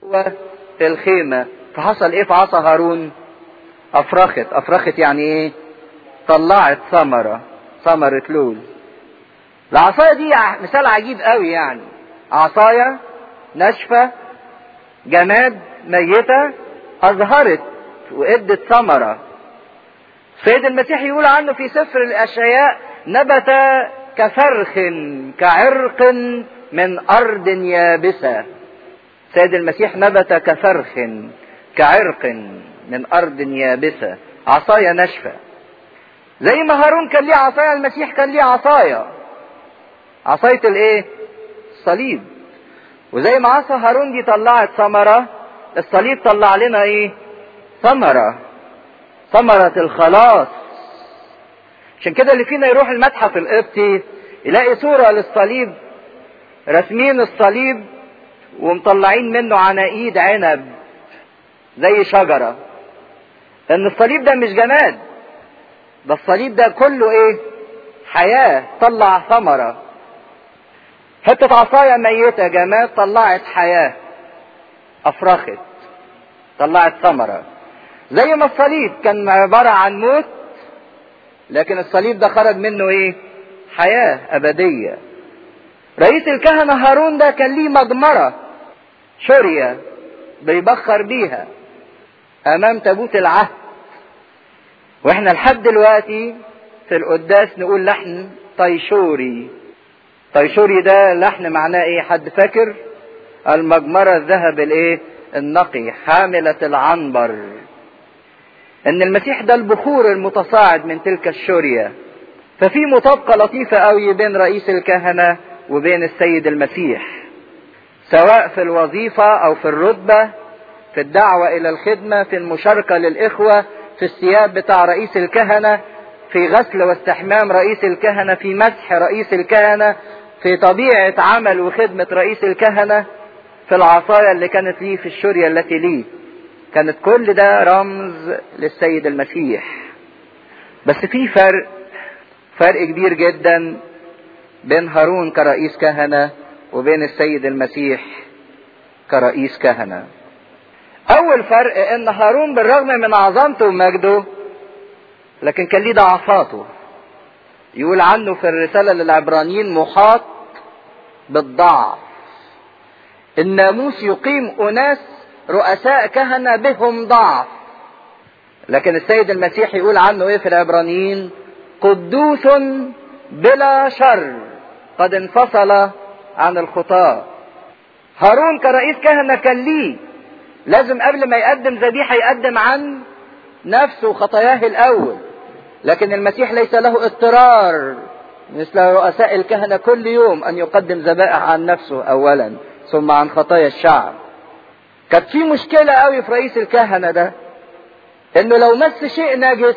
جوه الخيمة فحصل ايه في عصا هارون افرخت افرخت يعني ايه طلعت ثمرة ثمرة لوز العصاية دي مثال عجيب قوي يعني عصاية ناشفة جماد ميتة أظهرت وإدت ثمرة سيد المسيح يقول عنه في سفر الأشعياء نبت كفرخ كعرق من أرض يابسة سيد المسيح نبت كفرخ كعرق من أرض يابسة عصاية ناشفة زي ما هارون كان ليه عصاية المسيح كان ليه عصاية عصاية الايه الصليب وزي ما عصا هارون دي طلعت ثمرة الصليب طلع لنا ايه ثمرة ثمرة الخلاص عشان كده اللي فينا يروح المتحف القبطي يلاقي صورة للصليب رسمين الصليب ومطلعين منه عناقيد عنب زي شجرة ان الصليب ده مش جماد ده الصليب ده كله ايه حياة طلع ثمرة حتة عصاية ميتة جماد طلعت حياة افرخت طلعت ثمرة زي ما الصليب كان عبارة عن موت لكن الصليب ده خرج منه ايه حياة ابدية رئيس الكهنة هارون ده كان ليه مجمرة شورية بيبخر بيها امام تابوت العهد واحنا لحد دلوقتي في القداس نقول لحن طيشوري طيشوري ده لحن معناه ايه حد فاكر المجمرة الذهب الايه النقي حاملة العنبر ان المسيح ده البخور المتصاعد من تلك الشورية ففي مطابقة لطيفة قوي بين رئيس الكهنة وبين السيد المسيح سواء في الوظيفة او في الرتبة في الدعوة الى الخدمة في المشاركة للاخوة في الثياب بتاع رئيس الكهنة في غسل واستحمام رئيس الكهنة في مسح رئيس الكهنة في طبيعة عمل وخدمة رئيس الكهنة في العصاية اللي كانت ليه في الشورية التي ليه كانت كل ده رمز للسيد المسيح بس في فرق فرق كبير جدا بين هارون كرئيس كهنة وبين السيد المسيح كرئيس كهنة أول فرق إن هارون بالرغم من عظمته ومجده لكن كان ليه ضعفاته يقول عنه في الرسالة للعبرانيين محاط بالضعف الناموس يقيم أناس رؤساء كهنة بهم ضعف لكن السيد المسيح يقول عنه ايه في العبرانيين قدوس بلا شر قد انفصل عن الخطاة هارون كرئيس كهنة كان ليه لازم قبل ما يقدم ذبيحة يقدم عن نفسه وخطاياه الأول لكن المسيح ليس له اضطرار مثل رؤساء الكهنة كل يوم أن يقدم ذبائح عن نفسه أولا ثم عن خطايا الشعب كانت في مشكلة قوي في رئيس الكهنة ده انه لو مس شيء نجس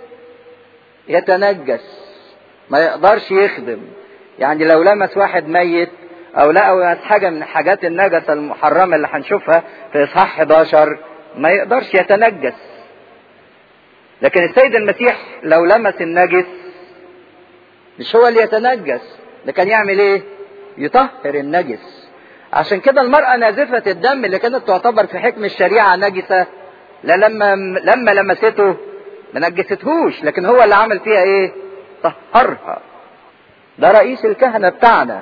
يتنجس ما يقدرش يخدم يعني لو لمس واحد ميت او لقوا حاجة من حاجات النجسة المحرمة اللي هنشوفها في اصحاح 11 ما يقدرش يتنجس لكن السيد المسيح لو لمس النجس مش هو اللي يتنجس ده كان يعمل ايه يطهر النجس عشان كده المرأة نازفة الدم اللي كانت تعتبر في حكم الشريعة نجسة لا لما لما لمسته ما نجستهوش لكن هو اللي عمل فيها ايه طهرها ده رئيس الكهنة بتاعنا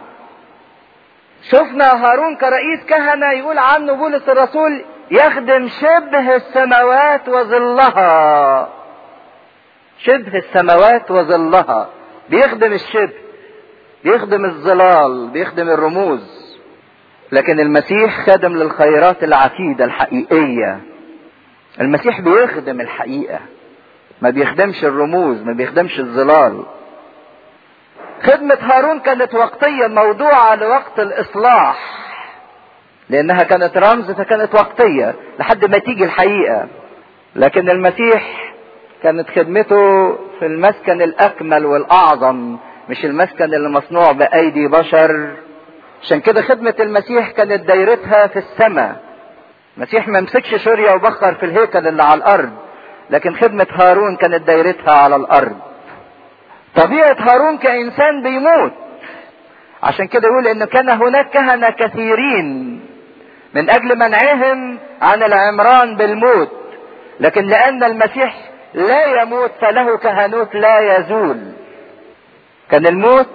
شفنا هارون كرئيس كهنة يقول عنه بولس الرسول يخدم شبه السماوات وظلها شبه السماوات وظلها بيخدم الشبه بيخدم الظلال بيخدم الرموز لكن المسيح خدم للخيرات العتيدة الحقيقية المسيح بيخدم الحقيقة ما بيخدمش الرموز ما بيخدمش الظلال خدمة هارون كانت وقتية موضوعة لوقت الإصلاح لأنها كانت رمز فكانت وقتية لحد ما تيجي الحقيقة لكن المسيح كانت خدمته في المسكن الأكمل والأعظم مش المسكن اللي مصنوع بأيدي بشر عشان كده خدمة المسيح كانت دايرتها في السماء المسيح ما مسكش شوريا وبخر في الهيكل اللي على الأرض لكن خدمة هارون كانت دايرتها على الأرض طبيعة هارون كإنسان بيموت عشان كده يقول إن كان هناك كهنة كثيرين من اجل منعهم عن العمران بالموت لكن لان المسيح لا يموت فله كهنوت لا يزول كان الموت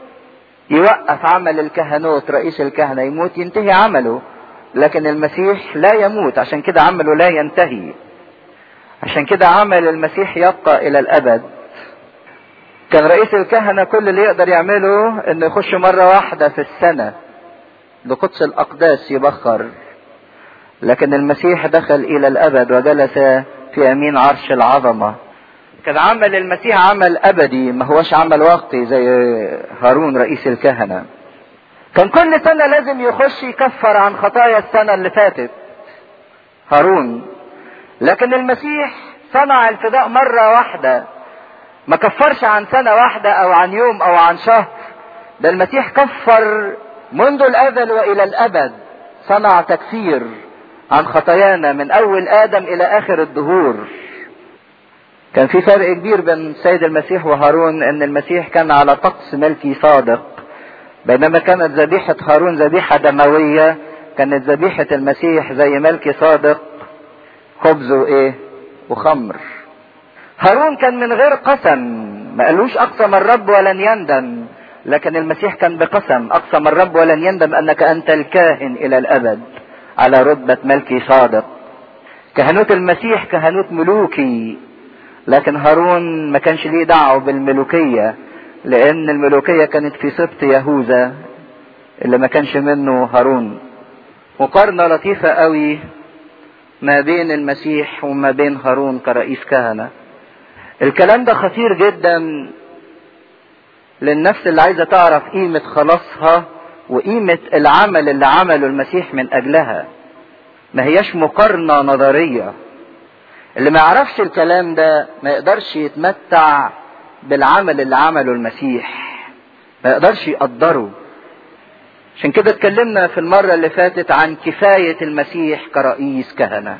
يوقف عمل الكهنوت رئيس الكهنة يموت ينتهي عمله لكن المسيح لا يموت عشان كده عمله لا ينتهي عشان كده عمل المسيح يبقى الى الابد كان رئيس الكهنة كل اللي يقدر يعمله انه يخش مرة واحدة في السنة لقدس الاقداس يبخر لكن المسيح دخل الى الابد وجلس في يمين عرش العظمة كان عمل المسيح عمل ابدي ما هوش عمل وقتي زي هارون رئيس الكهنة كان كل سنة لازم يخش يكفر عن خطايا السنة اللي فاتت هارون لكن المسيح صنع الفداء مرة واحدة ما كفرش عن سنة واحدة او عن يوم او عن شهر ده المسيح كفر منذ الازل والى الابد صنع تكفير عن خطايانا من اول ادم الى اخر الدهور كان في فرق كبير بين السيد المسيح وهارون ان المسيح كان على طقس ملكي صادق بينما كانت ذبيحة هارون ذبيحة دموية كانت ذبيحة المسيح زي ملكي صادق خبز وايه وخمر هارون كان من غير قسم ما قالوش اقسم الرب ولن يندم لكن المسيح كان بقسم اقسم الرب ولن يندم انك انت الكاهن الى الابد على رتبة ملكي صادق كهنوت المسيح كهنوت ملوكي لكن هارون ما كانش ليه دعوه بالملوكية لان الملوكية كانت في سبط يهوذا اللي ما كانش منه هارون مقارنة لطيفة قوي ما بين المسيح وما بين هارون كرئيس كهنة الكلام ده خطير جدا للنفس اللي عايزة تعرف قيمة خلاصها وقيمة العمل اللي عمله المسيح من أجلها ما هياش مقارنة نظرية اللي ما يعرفش الكلام ده ما يقدرش يتمتع بالعمل اللي عمله المسيح ما يقدرش يقدره عشان كده اتكلمنا في المرة اللي فاتت عن كفاية المسيح كرئيس كهنة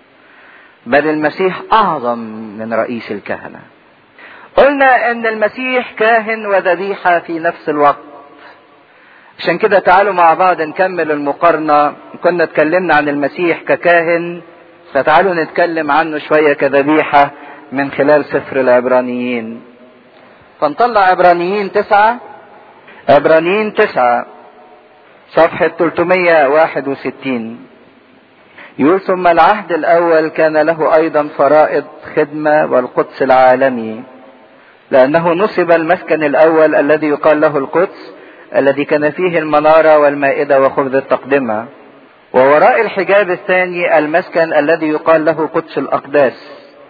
بل المسيح أعظم من رئيس الكهنة قلنا ان المسيح كاهن وذبيحة في نفس الوقت عشان كده تعالوا مع بعض نكمل المقارنة كنا اتكلمنا عن المسيح ككاهن فتعالوا نتكلم عنه شوية كذبيحة من خلال سفر العبرانيين فنطلع عبرانيين تسعة عبرانيين تسعة صفحة 361 يقول ثم العهد الأول كان له أيضا فرائض خدمة والقدس العالمي لأنه نصب المسكن الأول الذي يقال له القدس الذي كان فيه المنارة والمائدة وخبز التقدمة ووراء الحجاب الثاني المسكن الذي يقال له قدس الأقداس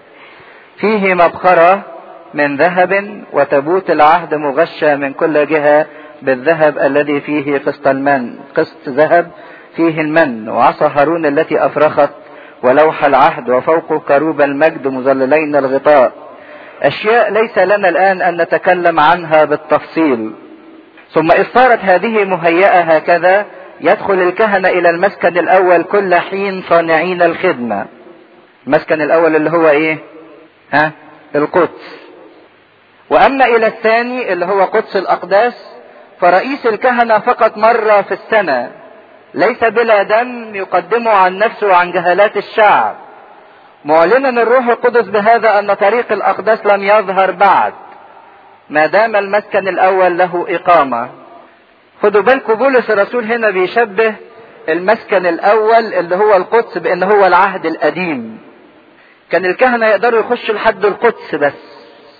فيه مبخرة من ذهب وتابوت العهد مغشى من كل جهة بالذهب الذي فيه قسط المن قسط ذهب فيه المن وعصا هارون التي أفرخت ولوح العهد وفوقه كروب المجد مظللين الغطاء أشياء ليس لنا الآن أن نتكلم عنها بالتفصيل ثم إذ صارت هذه مهيئة هكذا يدخل الكهنة إلى المسكن الأول كل حين صانعين الخدمة المسكن الأول اللي هو إيه ها القدس وأما إلى الثاني اللي هو قدس الأقداس فرئيس الكهنة فقط مرة في السنة ليس بلا دم يقدمه عن نفسه وعن جهالات الشعب معلنا الروح القدس بهذا ان طريق الاقداس لم يظهر بعد ما دام المسكن الاول له اقامه خدوا بالكم بولس الرسول هنا بيشبه المسكن الاول اللي هو القدس بان هو العهد القديم كان الكهنه يقدروا يخشوا لحد القدس بس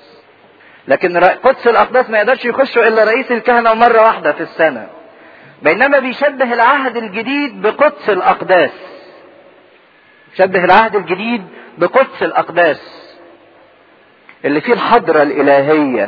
لكن قدس الاقداس ما يقدرش يخشوا الا رئيس الكهنه مره واحده في السنه بينما بيشبه العهد الجديد بقدس الاقداس شبه العهد الجديد بقدس الاقداس اللي فيه الحضرة الالهية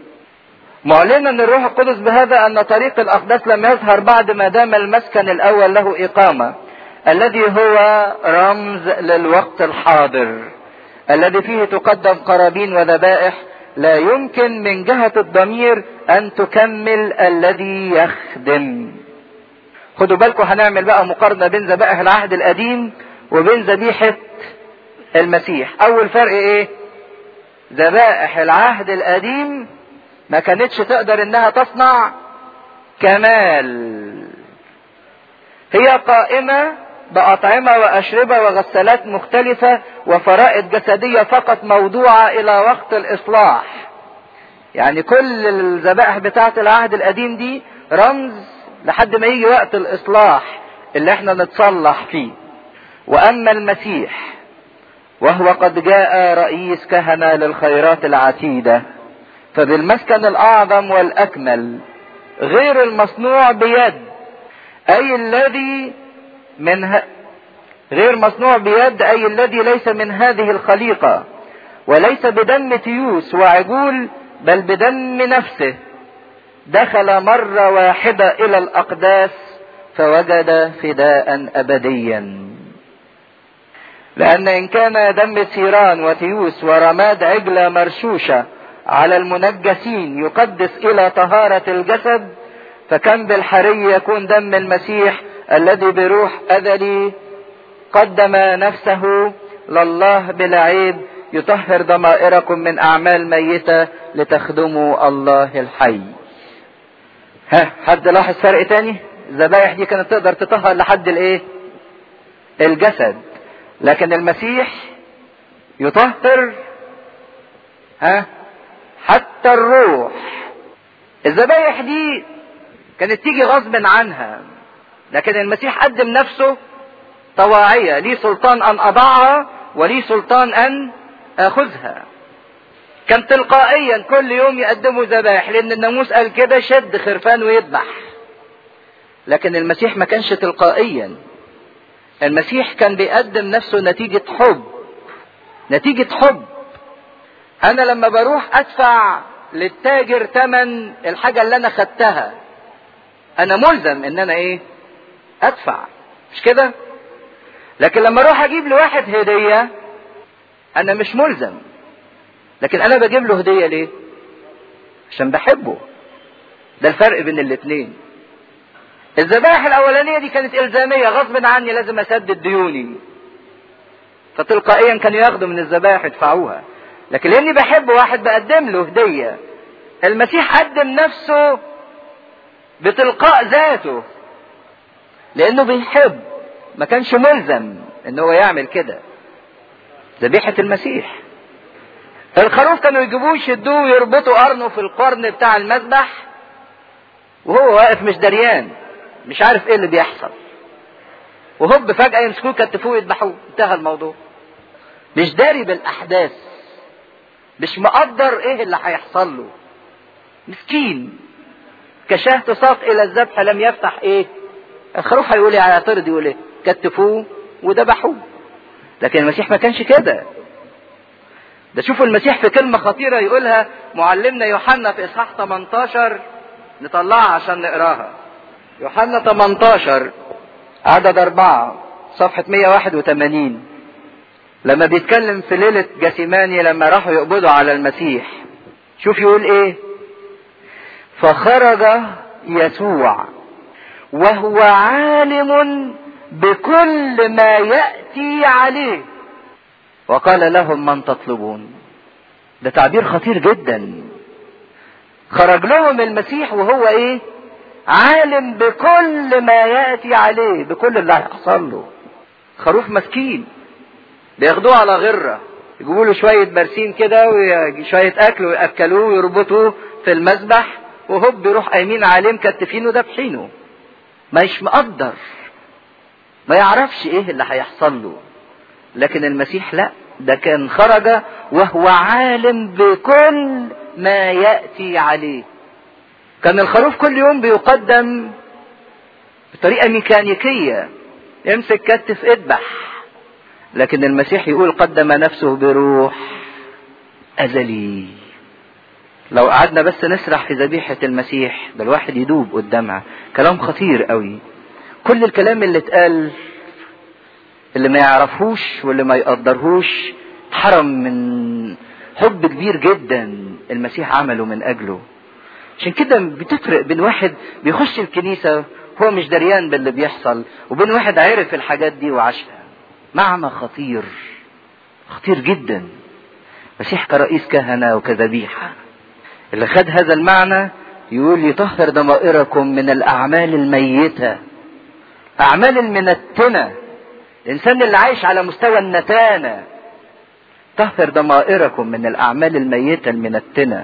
معلنا ان الروح القدس بهذا ان طريق الاقداس لم يظهر بعد ما دام المسكن الاول له اقامة الذي هو رمز للوقت الحاضر الذي فيه تقدم قرابين وذبائح لا يمكن من جهة الضمير ان تكمل الذي يخدم خدوا بالكم هنعمل بقى مقارنة بين ذبائح العهد القديم وبين ذبيحة المسيح اول فرق ايه ذبائح العهد القديم ما كانتش تقدر انها تصنع كمال هي قائمة بأطعمة وأشربة وغسالات مختلفة وفرائض جسدية فقط موضوعة إلى وقت الإصلاح يعني كل الذبائح بتاعة العهد القديم دي رمز لحد ما يجي وقت الإصلاح اللي احنا نتصلح فيه وأما المسيح وهو قد جاء رئيس كهنة للخيرات العتيدة فبالمسكن الأعظم والأكمل غير المصنوع بيد أي الذي من ه... غير مصنوع بيد أي الذي ليس من هذه الخليقة وليس بدم تيوس وعجول بل بدم نفسه دخل مرة واحدة إلى الأقداس فوجد فداء أبديا لأن إن كان دم سيران وتيوس ورماد عجلة مرشوشة على المنجسين يقدس إلى طهارة الجسد فكم بالحري يكون دم المسيح الذي بروح أذلي قدم نفسه لله بلا عيب يطهر ضمائركم من أعمال ميتة لتخدموا الله الحي ها حد لاحظ فرق تاني الذبايح دي كانت تقدر تطهر لحد الايه الجسد لكن المسيح يطهر ها حتى الروح الذبايح دي كانت تيجي غصب عنها لكن المسيح قدم نفسه طواعية لي سلطان أن أضعها ولي سلطان أن آخذها كان تلقائيا كل يوم يقدموا ذبائح لأن الناموس قال كده شد خرفان ويذبح لكن المسيح ما كانش تلقائيا المسيح كان بيقدم نفسه نتيجة حب نتيجة حب أنا لما بروح أدفع للتاجر تمن الحاجة اللي أنا خدتها أنا ملزم إن أنا إيه؟ أدفع مش كده؟ لكن لما أروح أجيب لواحد هدية أنا مش ملزم لكن أنا بجيب له هدية ليه؟ عشان بحبه ده الفرق بين الاتنين الذبائح الأولانية دي كانت إلزامية غصب عني لازم أسدد ديوني فتلقائيا كانوا ياخدوا من الذبائح يدفعوها لكن لاني بحب واحد بقدم له هديه المسيح قدم نفسه بتلقاء ذاته لانه بيحب ما كانش ملزم ان هو يعمل كده ذبيحه المسيح الخروف كانوا يجيبوه يشدوه ويربطوا قرنه في القرن بتاع المذبح وهو واقف مش دريان مش عارف ايه اللي بيحصل وهوب فجأة يمسكوه يكتفوه يذبحوه انتهى الموضوع مش داري بالأحداث مش مقدر ايه اللي هيحصل له مسكين كشاه تساق الى الذبح لم يفتح ايه الخروف هيقول ايه هيعترض يقول ايه كتفوه وذبحوه لكن المسيح ما كانش كده ده شوفوا المسيح في كلمة خطيرة يقولها معلمنا يوحنا في إصحاح 18 نطلعها عشان نقراها يوحنا 18 عدد أربعة صفحة 181 لما بيتكلم في ليلة جاسيماني لما راحوا يقبضوا على المسيح شوف يقول ايه فخرج يسوع وهو عالم بكل ما يأتي عليه وقال لهم من تطلبون ده تعبير خطير جدا خرج لهم المسيح وهو ايه عالم بكل ما يأتي عليه بكل اللي هيحصل له خروف مسكين بياخدوه على غرة يجيبوا له شوية برسيم كده وشوية أكل ويأكلوه ويربطوه في المذبح وهوب يروح قايمين عليه مكتفينه دابحينه مش مقدر ما يعرفش ايه اللي هيحصل له لكن المسيح لا ده كان خرج وهو عالم بكل ما يأتي عليه كان الخروف كل يوم بيقدم بطريقة ميكانيكية امسك كتف اذبح لكن المسيح يقول قدم نفسه بروح أزلي لو قعدنا بس نسرح في ذبيحة المسيح ده الواحد يدوب قدامها كلام خطير قوي كل الكلام اللي اتقال اللي ما يعرفوش واللي ما يقدرهوش اتحرم من حب كبير جدا المسيح عمله من أجله عشان كده بتفرق بين واحد بيخش الكنيسة هو مش دريان باللي بيحصل وبين واحد عرف الحاجات دي وعاشها معنى خطير خطير جدا مسيح كرئيس كهنة وكذبيحة اللي خد هذا المعنى يقول يطهر ضمائركم من الأعمال الميتة أعمال المنتنة الانسان اللي عايش على مستوى النتانة طهر ضمائركم من الاعمال الميتة المنتنة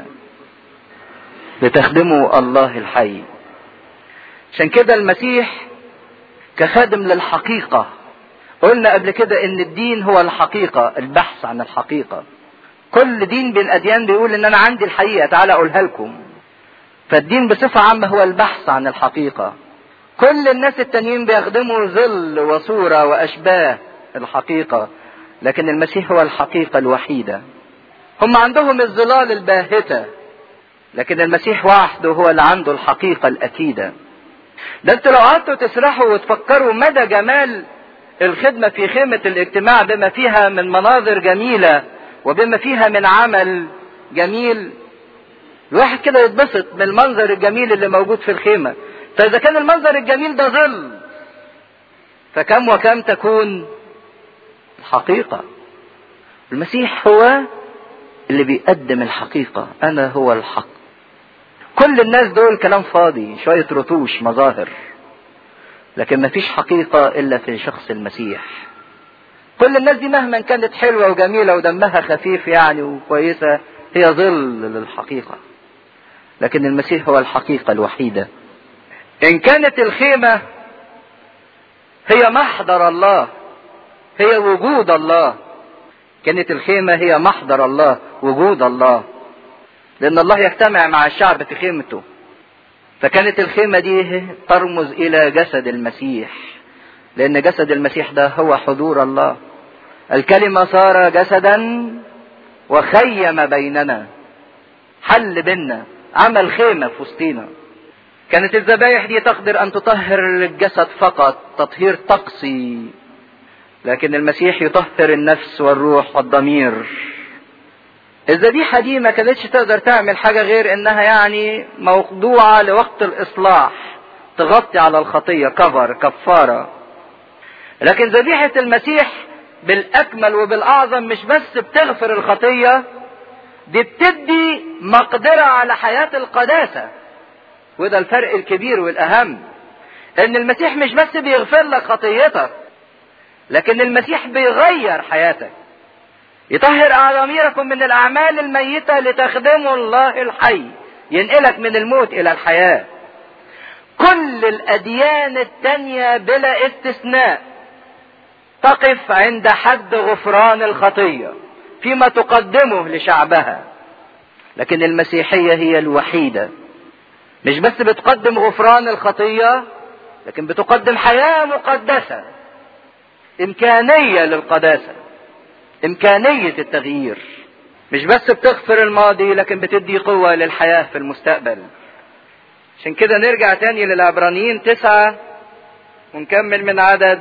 لتخدموا الله الحي عشان كده المسيح كخادم للحقيقة قلنا قبل كده ان الدين هو الحقيقة البحث عن الحقيقة كل دين من الاديان بيقول ان انا عندي الحقيقة تعالى اقولها لكم فالدين بصفة عامة هو البحث عن الحقيقة كل الناس التانيين بيخدموا ظل وصورة واشباه الحقيقة لكن المسيح هو الحقيقة الوحيدة هم عندهم الظلال الباهتة لكن المسيح وحده هو اللي عنده الحقيقة الأكيدة ده انتوا لو قعدتوا تسرحوا وتفكروا مدى جمال الخدمة في خيمة الاجتماع بما فيها من مناظر جميلة وبما فيها من عمل جميل الواحد كده يتبسط من المنظر الجميل اللي موجود في الخيمة فإذا كان المنظر الجميل ده ظل فكم وكم تكون الحقيقة المسيح هو اللي بيقدم الحقيقة أنا هو الحق كل الناس دول كلام فاضي شوية رتوش مظاهر لكن مفيش حقيقة إلا في شخص المسيح كل الناس دي مهما كانت حلوة وجميلة ودمها خفيف يعني وكويسة هي ظل للحقيقة لكن المسيح هو الحقيقة الوحيدة إن كانت الخيمة هي محضر الله هي وجود الله كانت الخيمة هي محضر الله وجود الله لأن الله يجتمع مع الشعب في خيمته فكانت الخيمة دي ترمز إلى جسد المسيح لأن جسد المسيح ده هو حضور الله الكلمة صار جسدا وخيم بيننا حل بينا عمل خيمة في وسطينا كانت الذبايح دي تقدر أن تطهر الجسد فقط تطهير طقسي لكن المسيح يطهر النفس والروح والضمير الذبيحة دي ما كانتش تقدر تعمل حاجة غير انها يعني موضوعة لوقت الاصلاح تغطي على الخطية كفر كفارة لكن ذبيحة المسيح بالاكمل وبالاعظم مش بس بتغفر الخطية دي بتدي مقدرة على حياة القداسة وده الفرق الكبير والاهم ان المسيح مش بس بيغفر لك خطيتك لكن المسيح بيغير حياتك يطهر أعظميركم من الأعمال الميتة لتخدموا الله الحي ينقلك من الموت إلى الحياة كل الأديان التانية بلا استثناء تقف عند حد غفران الخطية فيما تقدمه لشعبها لكن المسيحية هي الوحيدة مش بس بتقدم غفران الخطية لكن بتقدم حياة مقدسة إمكانية للقداسة إمكانية التغيير مش بس بتغفر الماضي لكن بتدي قوة للحياة في المستقبل عشان كده نرجع تاني للعبرانيين تسعة ونكمل من عدد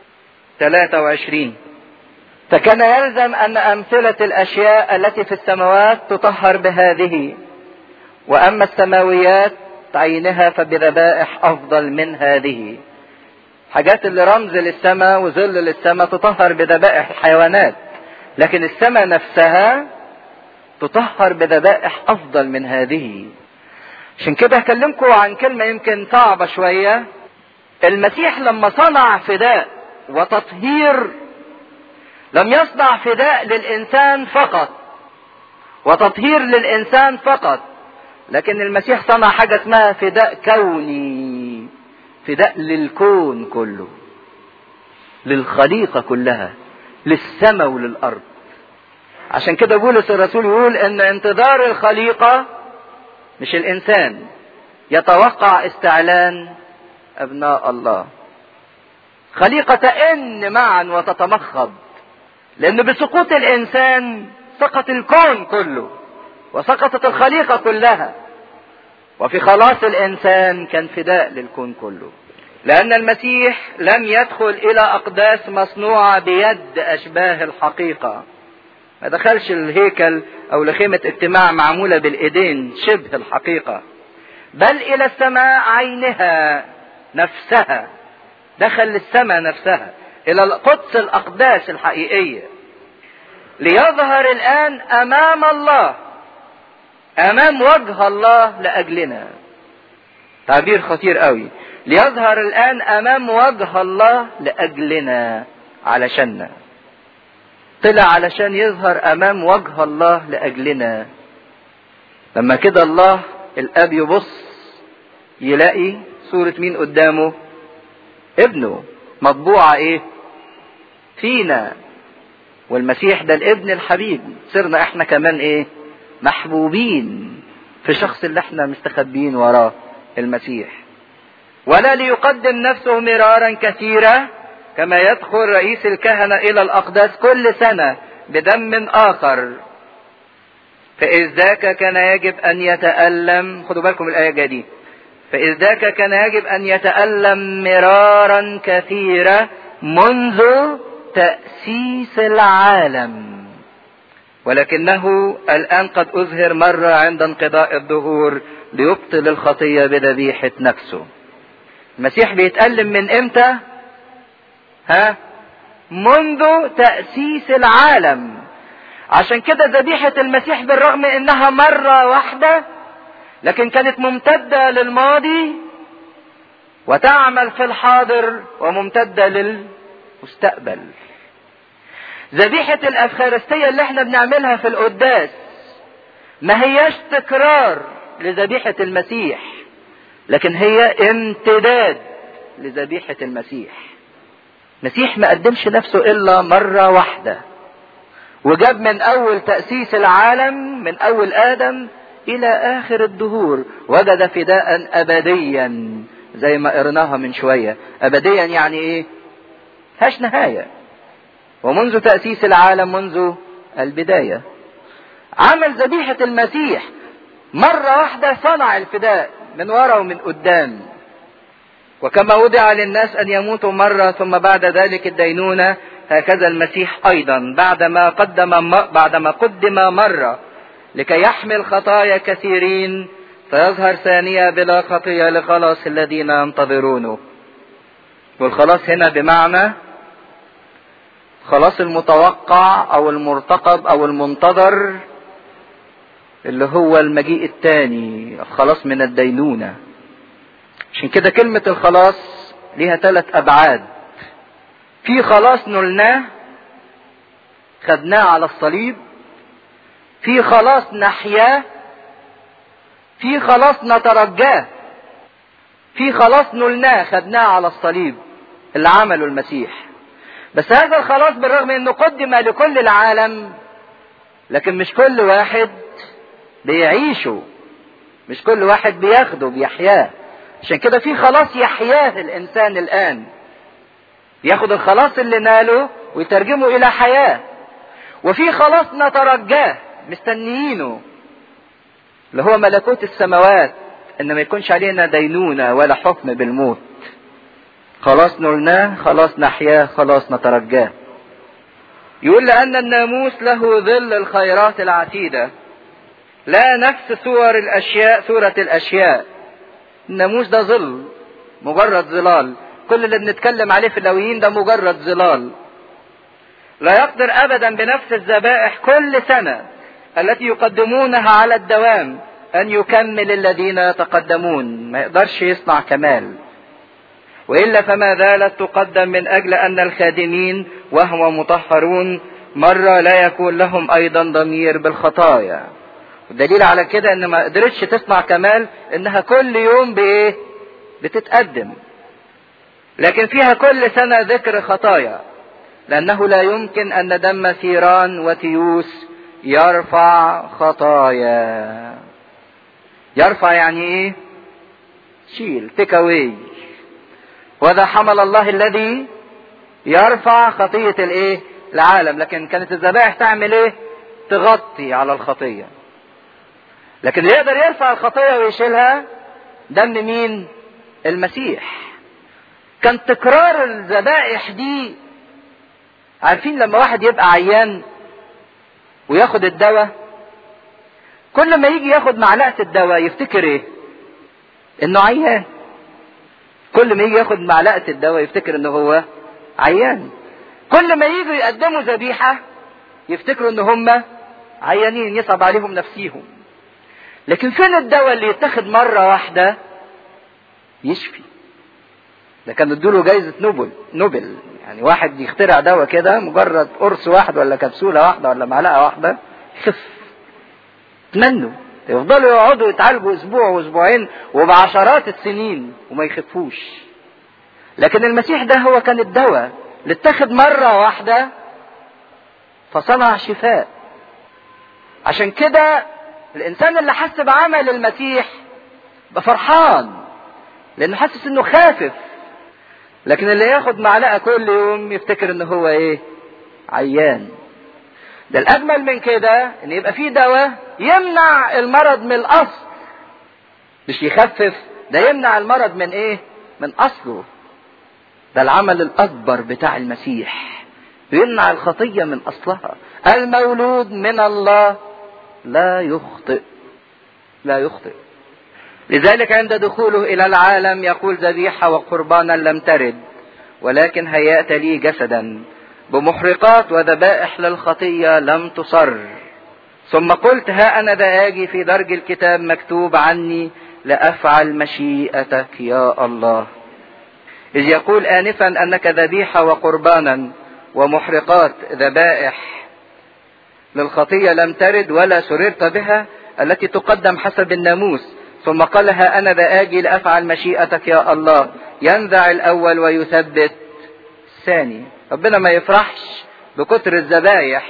23 فكان يلزم أن أمثلة الأشياء التي في السماوات تطهر بهذه وأما السماويات عينها فبذبائح أفضل من هذه حاجات اللي رمز للسماء وظل للسماء تطهر بذبائح الحيوانات لكن السماء نفسها تطهر بذبائح افضل من هذه عشان كده هكلمكم عن كلمة يمكن صعبة شوية المسيح لما صنع فداء وتطهير لم يصنع فداء للإنسان فقط وتطهير للإنسان فقط لكن المسيح صنع حاجة اسمها فداء كوني فداء للكون كله للخليقة كلها للسماء وللأرض عشان كده بولس الرسول يقول ان انتظار الخليقة مش الانسان يتوقع استعلان ابناء الله خليقة تئن معا وتتمخض لان بسقوط الانسان سقط الكون كله وسقطت الخليقة كلها وفي خلاص الانسان كان فداء للكون كله لأن المسيح لم يدخل إلى أقداس مصنوعة بيد أشباه الحقيقة. ما دخلش الهيكل أو لخيمة اجتماع معمولة بالإيدين شبه الحقيقة. بل إلى السماء عينها نفسها. دخل للسماء نفسها. إلى قدس الأقداس الحقيقية. ليظهر الآن أمام الله. أمام وجه الله لأجلنا. تعبير خطير قوي. ليظهر الآن أمام وجه الله لأجلنا علشاننا طلع علشان يظهر امام وجه الله لاجلنا لما كده الله الاب يبص يلاقي صورة مين قدامه ابنه مطبوعة ايه فينا والمسيح ده الابن الحبيب صرنا احنا كمان ايه محبوبين في شخص اللي احنا مستخبيين وراه المسيح ولا ليقدم نفسه مرارا كثيرا كما يدخل رئيس الكهنة إلى الأقداس كل سنة بدم آخر فإذ ذاك كان يجب أن يتألم خدوا بالكم الآية دي فإذ ذاك كان يجب أن يتألم مرارا كثيرا منذ تأسيس العالم ولكنه الآن قد أظهر مرة عند انقضاء الدهور ليبطل الخطية بذبيحة نفسه المسيح بيتألم من امتى ها منذ تأسيس العالم عشان كده ذبيحة المسيح بالرغم انها مرة واحدة لكن كانت ممتدة للماضي وتعمل في الحاضر وممتدة للمستقبل ذبيحة الأفخارستية اللي احنا بنعملها في القداس ما هياش تكرار لذبيحة المسيح لكن هي امتداد لذبيحة المسيح المسيح ما قدمش نفسه إلا مرة واحدة وجاب من أول تأسيس العالم من أول آدم إلى آخر الدهور وجد فداء أبديا زي ما قرناها من شوية أبديا يعني إيه؟ هاش نهاية ومنذ تأسيس العالم منذ البداية عمل ذبيحة المسيح مرة واحدة صنع الفداء من ورا ومن قدام وكما وضع للناس أن يموتوا مرة ثم بعد ذلك الدينونة هكذا المسيح أيضا بعدما قدم بعدما قدم مرة لكي يحمل خطايا كثيرين فيظهر ثانية بلا خطية لخلاص الذين ينتظرونه والخلاص هنا بمعنى خلاص المتوقع او المرتقب او المنتظر اللي هو المجيء الثاني الخلاص من الدينونة عشان كده كلمة الخلاص ليها ثلاث ابعاد في خلاص نلناه خدناه على الصليب في خلاص نحياه في خلاص نترجاه في خلاص نلناه خدناه على الصليب اللي عمله المسيح بس هذا الخلاص بالرغم انه قدم لكل العالم لكن مش كل واحد بيعيشه مش كل واحد بياخده بيحياه عشان كده في خلاص يحياه الانسان الان ياخد الخلاص اللي ناله ويترجمه الى حياه وفي خلاص نترجاه مستنيينه اللي هو ملكوت السماوات ان ما يكونش علينا دينونه ولا حكم بالموت خلاص نلناه خلاص نحياه خلاص نترجاه يقول لأن الناموس له ظل الخيرات العتيدة لا نفس صور الأشياء صورة الأشياء الناموس ده ظل مجرد ظلال كل اللي بنتكلم عليه في اللويين ده مجرد ظلال لا يقدر أبدا بنفس الذبائح كل سنة التي يقدمونها على الدوام أن يكمل الذين يتقدمون ما يقدرش يصنع كمال والا فما زالت تقدم من اجل ان الخادمين وهم مطهرون مره لا يكون لهم ايضا ضمير بالخطايا والدليل على كده ان ما قدرتش تصنع كمال انها كل يوم بايه بتتقدم لكن فيها كل سنه ذكر خطايا لانه لا يمكن ان دم ثيران وتيوس يرفع خطايا يرفع يعني ايه شيل تيك اواي وذا حمل الله الذي يرفع خطية الايه العالم لكن كانت الذبائح تعمل ايه تغطي على الخطية لكن اللي يقدر يرفع الخطية ويشيلها دم مين المسيح كان تكرار الذبائح دي عارفين لما واحد يبقى عيان وياخد الدواء كل ما يجي ياخد معلقة الدواء يفتكر ايه انه عيان كل ما يجي ياخد معلقة الدواء يفتكر ان هو عيان كل ما يجوا يقدموا ذبيحة يفتكروا ان هم عيانين يصعب عليهم نفسيهم لكن فين الدواء اللي يتاخد مرة واحدة يشفي ده كان ادوله جايزة نوبل نوبل يعني واحد يخترع دواء كده مجرد قرص واحد ولا كبسولة واحدة ولا معلقة واحدة يخف تمنوا يفضلوا يقعدوا يتعالجوا اسبوع واسبوعين وبعشرات السنين وما يخفوش لكن المسيح ده هو كان الدواء اللي اتخذ مرة واحدة فصنع شفاء عشان كده الانسان اللي حس بعمل المسيح بفرحان لانه حاسس انه خافف لكن اللي ياخد معلقه كل يوم يفتكر ان هو ايه عيان ده الاجمل من كده ان يبقى في دواء يمنع المرض من الاصل مش يخفف ده يمنع المرض من ايه من اصله ده العمل الاكبر بتاع المسيح يمنع الخطيه من اصلها المولود من الله لا يخطئ لا يخطئ لذلك عند دخوله الى العالم يقول ذبيحه وقربانا لم ترد ولكن هيأت لي جسدا بمحرقات وذبائح للخطيه لم تصر ثم قلت ها انا ذا اجي في درج الكتاب مكتوب عني لافعل مشيئتك يا الله اذ يقول انفا انك ذبيحه وقربانا ومحرقات ذبائح للخطيه لم ترد ولا سررت بها التي تقدم حسب الناموس ثم قال ها انا ذا اجي لافعل مشيئتك يا الله ينزع الاول ويثبت الثاني ربنا ما يفرحش بكتر الذبايح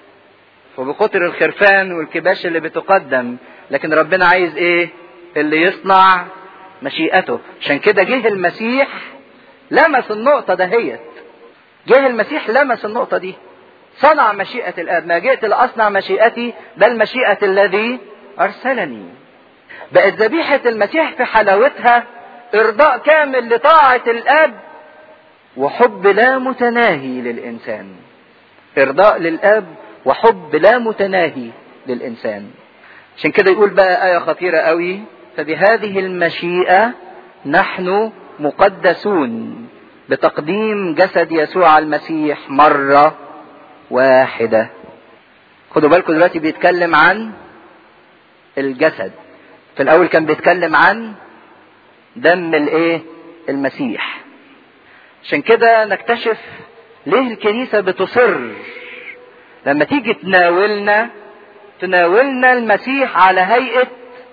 وبكتر الخرفان والكباش اللي بتقدم لكن ربنا عايز ايه اللي يصنع مشيئته عشان كده جه المسيح لمس النقطة دهيت جه المسيح لمس النقطة دي صنع مشيئة الآب ما جئت لأصنع مشيئتي بل مشيئة الذي أرسلني بقت ذبيحة المسيح في حلاوتها إرضاء كامل لطاعة الآب وحب لا متناهي للإنسان إرضاء للآب وحب لا متناهي للإنسان عشان كده يقول بقى آية خطيرة قوي فبهذه المشيئة نحن مقدسون بتقديم جسد يسوع المسيح مرة واحدة خدوا بالكم دلوقتي بيتكلم عن الجسد في الأول كان بيتكلم عن دم الإيه المسيح عشان كده نكتشف ليه الكنيسة بتصر لما تيجي تناولنا تناولنا المسيح على هيئة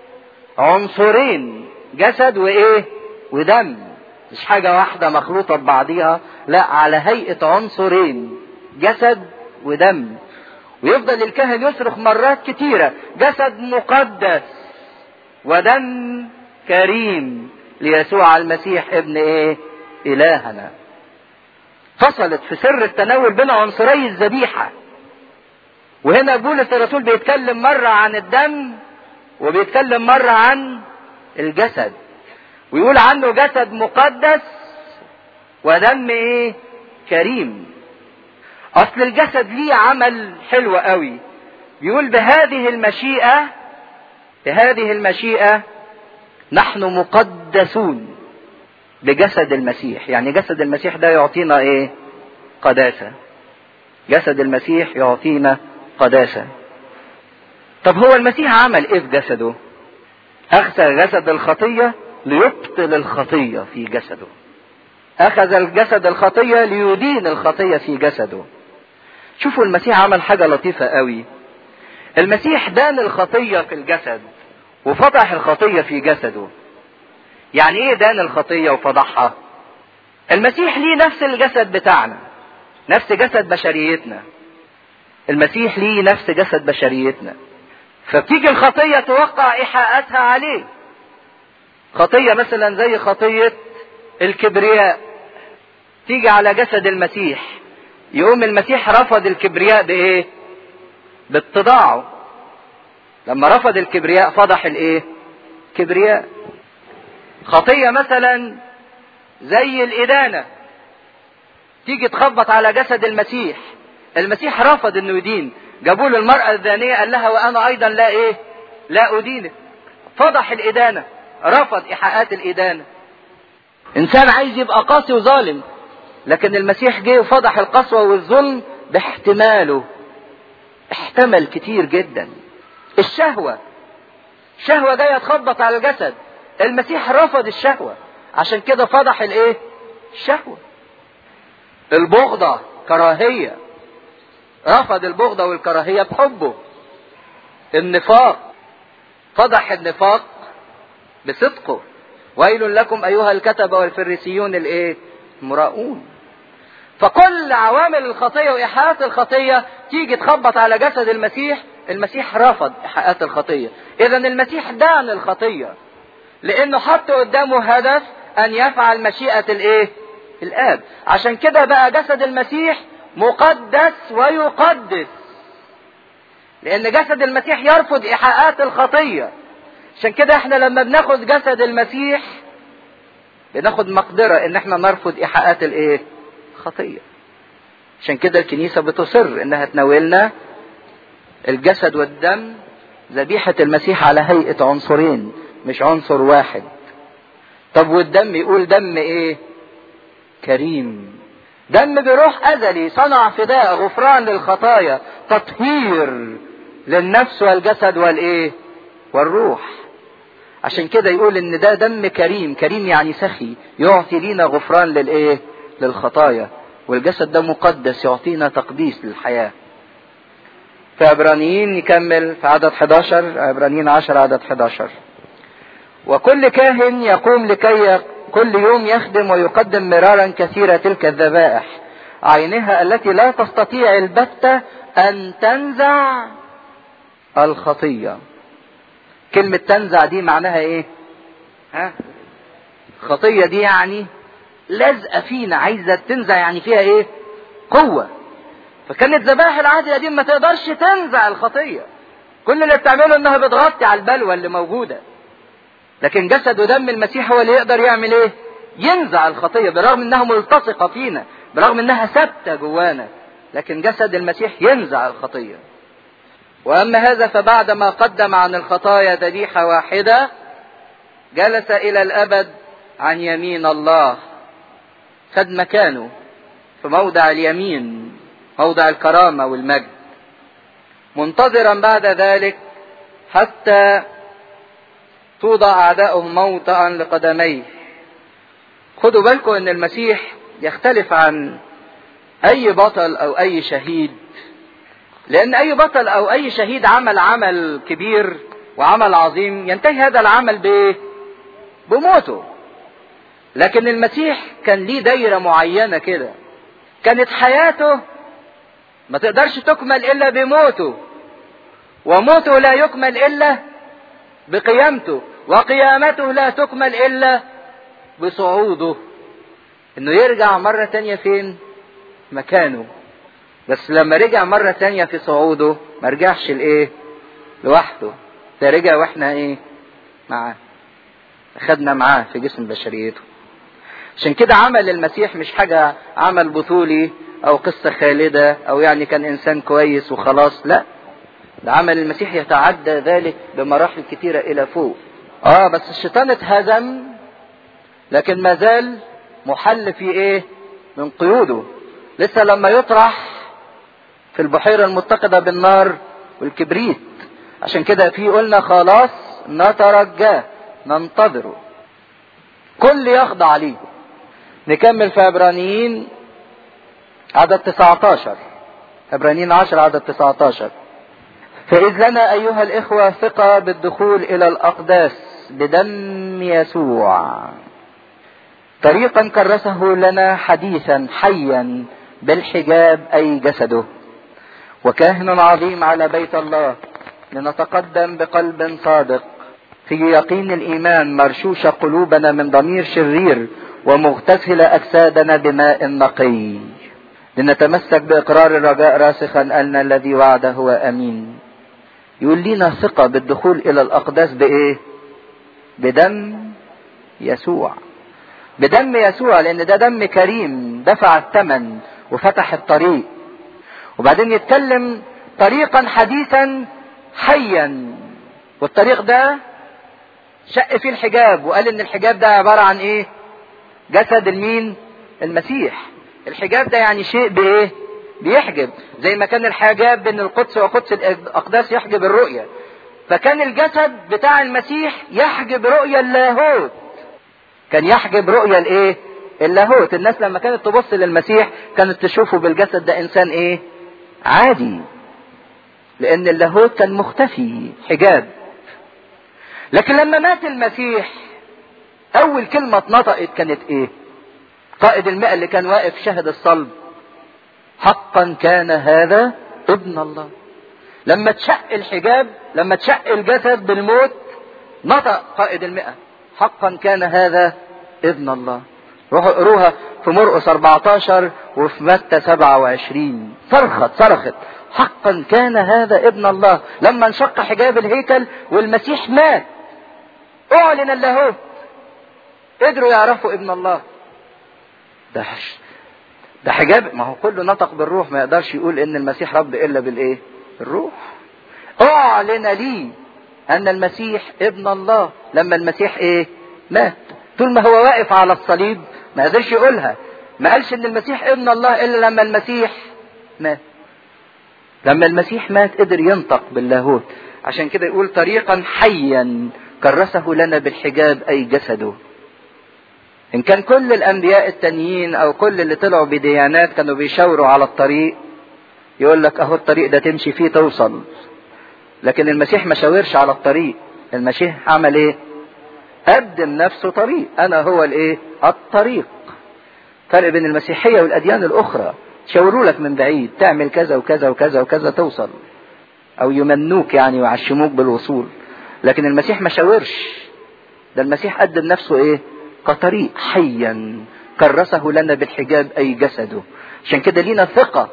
عنصرين جسد وايه ودم مش حاجة واحدة مخلوطة ببعضيها لا على هيئة عنصرين جسد ودم ويفضل الكاهن يصرخ مرات كتيرة جسد مقدس ودم كريم ليسوع المسيح ابن ايه الهنا فصلت في سر التناول بين عنصري الذبيحة وهنا بولس الرسول بيتكلم مرة عن الدم وبيتكلم مرة عن الجسد ويقول عنه جسد مقدس ودم ايه كريم اصل الجسد ليه عمل حلو قوي بيقول بهذه المشيئة بهذه المشيئة نحن مقدسون بجسد المسيح يعني جسد المسيح ده يعطينا ايه قداسة جسد المسيح يعطينا قداسة طب هو المسيح عمل ايه في جسده اخذ جسد الخطية ليبطل الخطية في جسده اخذ الجسد الخطية ليدين الخطية في جسده شوفوا المسيح عمل حاجة لطيفة قوي المسيح دان الخطية في الجسد وفضح الخطية في جسده يعني ايه دان الخطية وفضحها المسيح ليه نفس الجسد بتاعنا نفس جسد بشريتنا المسيح ليه نفس جسد بشريتنا فبتيجي الخطية توقع إيحاءاتها عليه خطية مثلا زي خطية الكبرياء تيجي على جسد المسيح يقوم المسيح رفض الكبرياء بإيه؟ باتضاعه لما رفض الكبرياء فضح الإيه؟ كبرياء خطية مثلا زي الإدانة تيجي تخبط على جسد المسيح المسيح رفض انه يدين جابوا له المرأة الزانية قال لها وانا ايضا لا ايه لا ادينك فضح الادانة رفض ايحاءات الادانة انسان عايز يبقى قاسي وظالم لكن المسيح جه وفضح القسوة والظلم باحتماله احتمل كتير جدا الشهوة شهوة جاية تخبط على الجسد المسيح رفض الشهوة عشان كده فضح الايه الشهوة البغضة كراهية رفض البغضة والكراهية بحبه النفاق فضح النفاق بصدقه ويل لكم ايها الكتبه والفريسيون الايه المراؤون فكل عوامل الخطيه وايحاءات الخطيه تيجي تخبط على جسد المسيح المسيح رفض ايحاءات الخطيه اذا المسيح دان الخطيه لانه حط قدامه هدف ان يفعل مشيئه الايه الاب عشان كده بقى جسد المسيح مقدس ويقدس لان جسد المسيح يرفض ايحاءات الخطيه عشان كده احنا لما بناخد جسد المسيح بناخد مقدره ان احنا نرفض ايحاءات الايه خطيه عشان كده الكنيسه بتصر انها تناولنا الجسد والدم ذبيحه المسيح على هيئه عنصرين مش عنصر واحد طب والدم يقول دم ايه كريم دم بروح ازلي صنع فداء غفران للخطايا تطهير للنفس والجسد والايه والروح عشان كده يقول ان ده دم كريم كريم يعني سخي يعطي لينا غفران للايه للخطايا والجسد ده مقدس يعطينا تقديس للحياة في عبرانيين نكمل في عدد 11 عبرانيين 10 عدد 11 وكل كاهن يقوم لكي كل يوم يخدم ويقدم مرارا كثيرة تلك الذبائح عينها التي لا تستطيع البتة أن تنزع الخطية كلمة تنزع دي معناها ايه ها خطية دي يعني لازقة فينا عايزة تنزع يعني فيها ايه قوة فكانت ذبائح العهد القديم ما تقدرش تنزع الخطية كل اللي بتعمله انها بتغطي على البلوى اللي موجودة لكن جسد ودم المسيح هو اللي يقدر يعمل ايه ينزع الخطية بالرغم انها ملتصقة فينا بالرغم انها ثابتة جوانا لكن جسد المسيح ينزع الخطيه واما هذا فبعدما قدم عن الخطايا ذبيحه واحده جلس الى الابد عن يمين الله خد مكانه في موضع اليمين موضع الكرامه والمجد منتظرا بعد ذلك حتى توضع اعداؤه موطئا لقدميه خدوا بالكم ان المسيح يختلف عن اي بطل او اي شهيد لأن أي بطل أو أي شهيد عمل عمل كبير وعمل عظيم ينتهي هذا العمل بإيه؟ بموته. لكن المسيح كان ليه دايرة معينة كده. كانت حياته ما تقدرش تكمل إلا بموته. وموته لا يكمل إلا بقيامته، وقيامته لا تكمل إلا بصعوده. إنه يرجع مرة تانية فين؟ مكانه. بس لما رجع مرة تانية في صعوده ما رجعش لإيه؟ لوحده ده رجع واحنا إيه؟ معاه أخدنا معاه في جسم بشريته عشان كده عمل المسيح مش حاجة عمل بطولي أو قصة خالدة أو يعني كان إنسان كويس وخلاص لا ده عمل المسيح يتعدى ذلك بمراحل كتيرة إلى فوق آه بس الشيطان اتهزم لكن ما زال محل في إيه؟ من قيوده لسه لما يطرح في البحيرة المتقدة بالنار والكبريت عشان كده في قلنا خلاص نترجاه ننتظره كل يخضع ليه نكمل في عبرانيين عدد 19 عبرانيين 10 عدد 19 فإذ لنا أيها الإخوة ثقة بالدخول إلى الأقداس بدم يسوع طريقا كرسه لنا حديثا حيا بالحجاب أي جسده وكاهن عظيم على بيت الله لنتقدم بقلب صادق في يقين الايمان مرشوش قلوبنا من ضمير شرير ومغتسل اجسادنا بماء نقي لنتمسك باقرار الرجاء راسخا ان الذي وعد هو امين يقول لنا ثقة بالدخول الى الاقداس بايه بدم يسوع بدم يسوع لان ده دم كريم دفع الثمن وفتح الطريق وبعدين يتكلم طريقا حديثا حيا والطريق ده شق فيه الحجاب وقال ان الحجاب ده عبارة عن ايه جسد المين المسيح الحجاب ده يعني شيء بايه بيحجب زي ما كان الحجاب بين القدس وقدس الاقداس يحجب الرؤية فكان الجسد بتاع المسيح يحجب رؤية اللاهوت كان يحجب رؤية الايه اللاهوت الناس لما كانت تبص للمسيح كانت تشوفه بالجسد ده انسان ايه عادي لان اللاهوت كان مختفي حجاب لكن لما مات المسيح اول كلمة اتنطقت كانت ايه قائد المئة اللي كان واقف شهد الصلب حقا كان هذا ابن الله لما اتشق الحجاب لما اتشق الجسد بالموت نطق قائد المئة حقا كان هذا ابن الله روحوا اقروها في مرقس 14 وفي متى 27 صرخت صرخت حقا كان هذا ابن الله لما انشق حجاب الهيكل والمسيح مات اعلن اللاهوت قدروا يعرفوا ابن الله ده ده حجاب ما هو كله نطق بالروح ما يقدرش يقول ان المسيح رب الا بالايه الروح اعلن لي ان المسيح ابن الله لما المسيح ايه مات طول ما هو واقف على الصليب ما قدرش يقولها ما قالش ان المسيح ابن الله الا لما المسيح مات لما المسيح مات قدر ينطق باللاهوت عشان كده يقول طريقا حيا كرسه لنا بالحجاب اي جسده ان كان كل الانبياء التانيين او كل اللي طلعوا بديانات كانوا بيشاوروا على الطريق يقول لك اهو الطريق ده تمشي فيه توصل لكن المسيح ما شاورش على الطريق المسيح عمل ايه قدم نفسه طريق انا هو الايه الطريق فرق بين المسيحيه والاديان الاخرى شاوروا لك من بعيد تعمل كذا وكذا وكذا وكذا توصل او يمنوك يعني ويعشموك بالوصول لكن المسيح ما شاورش ده المسيح قدم نفسه ايه كطريق حيا كرسه لنا بالحجاب اي جسده عشان كده لينا ثقة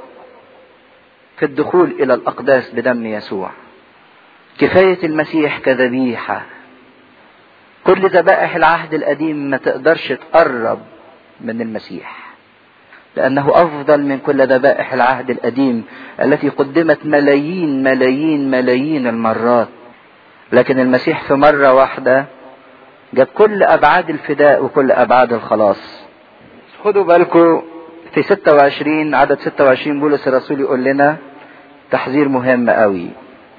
في الدخول الى الاقداس بدم يسوع كفاية المسيح كذبيحة كل ذبائح العهد القديم ما تقدرش تقرب من المسيح لأنه أفضل من كل ذبائح العهد القديم التي قدمت ملايين ملايين ملايين المرات لكن المسيح في مرة واحدة جاب كل أبعاد الفداء وكل أبعاد الخلاص خدوا بالكم في 26 عدد 26 بولس الرسول يقول لنا تحذير مهم قوي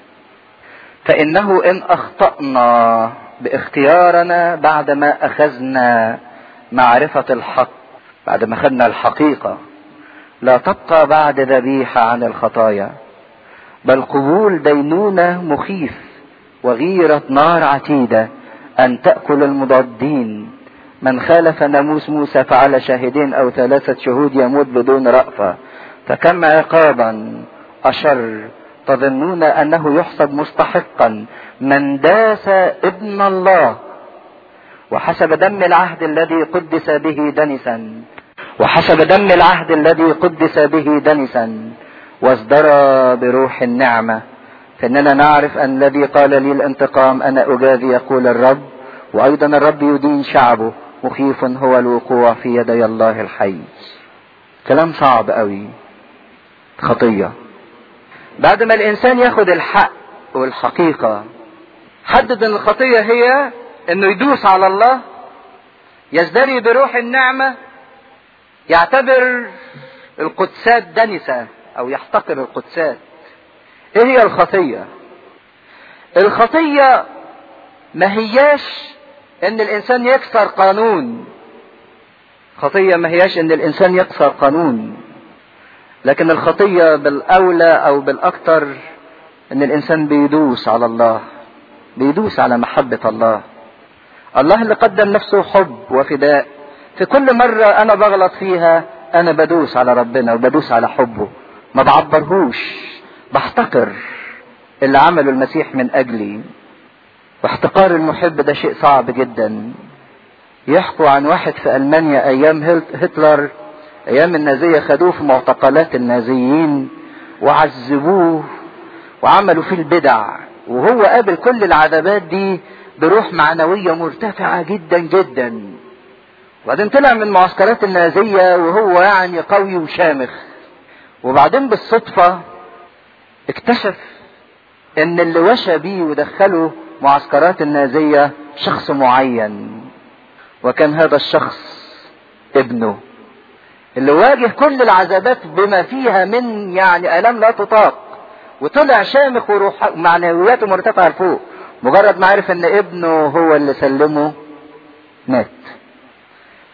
فإنه إن أخطأنا باختيارنا بعدما أخذنا معرفة الحق بعد ما خدنا الحقيقة لا تبقى بعد ذبيحة عن الخطايا بل قبول دينونة مخيف وغيرة نار عتيدة أن تأكل المضادين من خالف ناموس موسى فعلى شاهدين أو ثلاثة شهود يموت بدون رأفة فكم عقابا أشر تظنون أنه يحسب مستحقا من داس ابن الله وحسب دم العهد الذي قدس به دنسا وحسب دم العهد الذي قدس به دنسا وازدرى بروح النعمة فإننا نعرف أن الذي قال لي الانتقام أنا أجازي يقول الرب وأيضا الرب يدين شعبه مخيف هو الوقوع في يدي الله الحي كلام صعب قوي خطية بعد ما الإنسان ياخد الحق والحقيقة حدد ان الخطية هي انه يدوس على الله يزدري بروح النعمة يعتبر القدسات دنسة او يحتقر القدسات ايه هي الخطية الخطية ما هياش ان الانسان يكسر قانون خطية ما هياش ان الانسان يكسر قانون لكن الخطية بالاولى او بالاكثر ان الانسان بيدوس على الله بيدوس على محبة الله الله اللي قدم نفسه حب وفداء في كل مرة انا بغلط فيها انا بدوس على ربنا وبدوس على حبه ما بعبرهوش بحتقر اللي عمله المسيح من اجلي واحتقار المحب ده شيء صعب جدا يحكوا عن واحد في المانيا ايام هتلر ايام النازية خدوه في معتقلات النازيين وعذبوه وعملوا فيه البدع وهو قابل كل العذابات دي بروح معنوية مرتفعة جدا جدا وبعدين طلع من معسكرات النازية وهو يعني قوي وشامخ وبعدين بالصدفة اكتشف ان اللي وشى بيه ودخله معسكرات النازية شخص معين وكان هذا الشخص ابنه اللي واجه كل العذابات بما فيها من يعني الام لا تطاق وطلع شامخ وروح معنوياته مرتفعه لفوق مجرد ما عرف ان ابنه هو اللي سلمه مات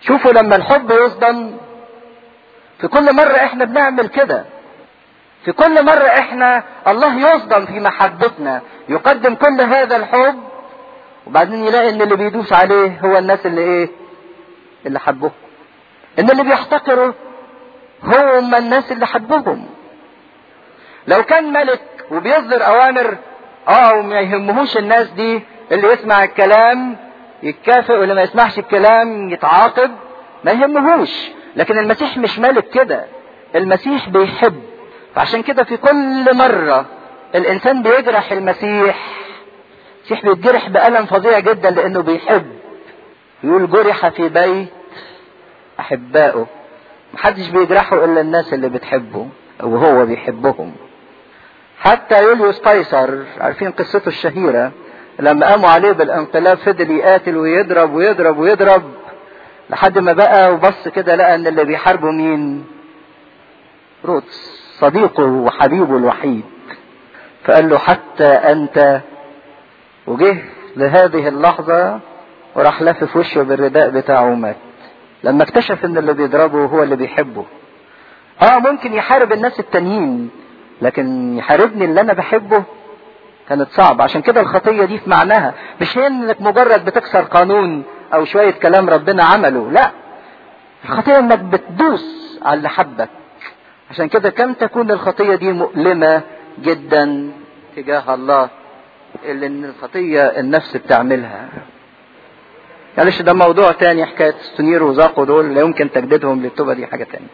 شوفوا لما الحب يصدم في كل مرة احنا بنعمل كده في كل مرة احنا الله يصدم في محبتنا يقدم كل هذا الحب وبعدين يلاقي ان اللي بيدوس عليه هو الناس اللي ايه اللي حبوه ان اللي بيحتقروا هم الناس اللي حبوهم لو كان ملك وبيصدر اوامر اه وما يهمهوش الناس دي اللي يسمع الكلام يتكافئ واللي ما يسمعش الكلام يتعاقب ما يهمهوش لكن المسيح مش ملك كده المسيح بيحب فعشان كده في كل مرة الإنسان بيجرح المسيح المسيح بيتجرح بألم فظيع جدا لأنه بيحب يقول جرح في بيت أحبائه محدش بيجرحه إلا الناس اللي بتحبه وهو بيحبهم حتى يوليوس قيصر عارفين قصته الشهيرة لما قاموا عليه بالانقلاب فضل يقاتل ويضرب ويضرب ويضرب لحد ما بقى وبص كده لقى ان اللي بيحاربه مين روتس صديقه وحبيبه الوحيد فقال له حتى انت وجه لهذه اللحظة وراح لافف وشه بالرداء بتاعه ومات لما اكتشف ان اللي بيضربه هو اللي بيحبه اه ممكن يحارب الناس التانيين لكن يحاربني اللي انا بحبه كانت صعبة عشان كده الخطية دي في معناها مش هي انك مجرد بتكسر قانون او شوية كلام ربنا عمله لا الخطية انك بتدوس على اللي حبك عشان كده كم تكون الخطية دي مؤلمة جدا تجاه الله اللي ان الخطية النفس بتعملها معلش ده موضوع تاني حكاية ستونير وزاقو دول لا يمكن تجديدهم للتوبة دي حاجة تانية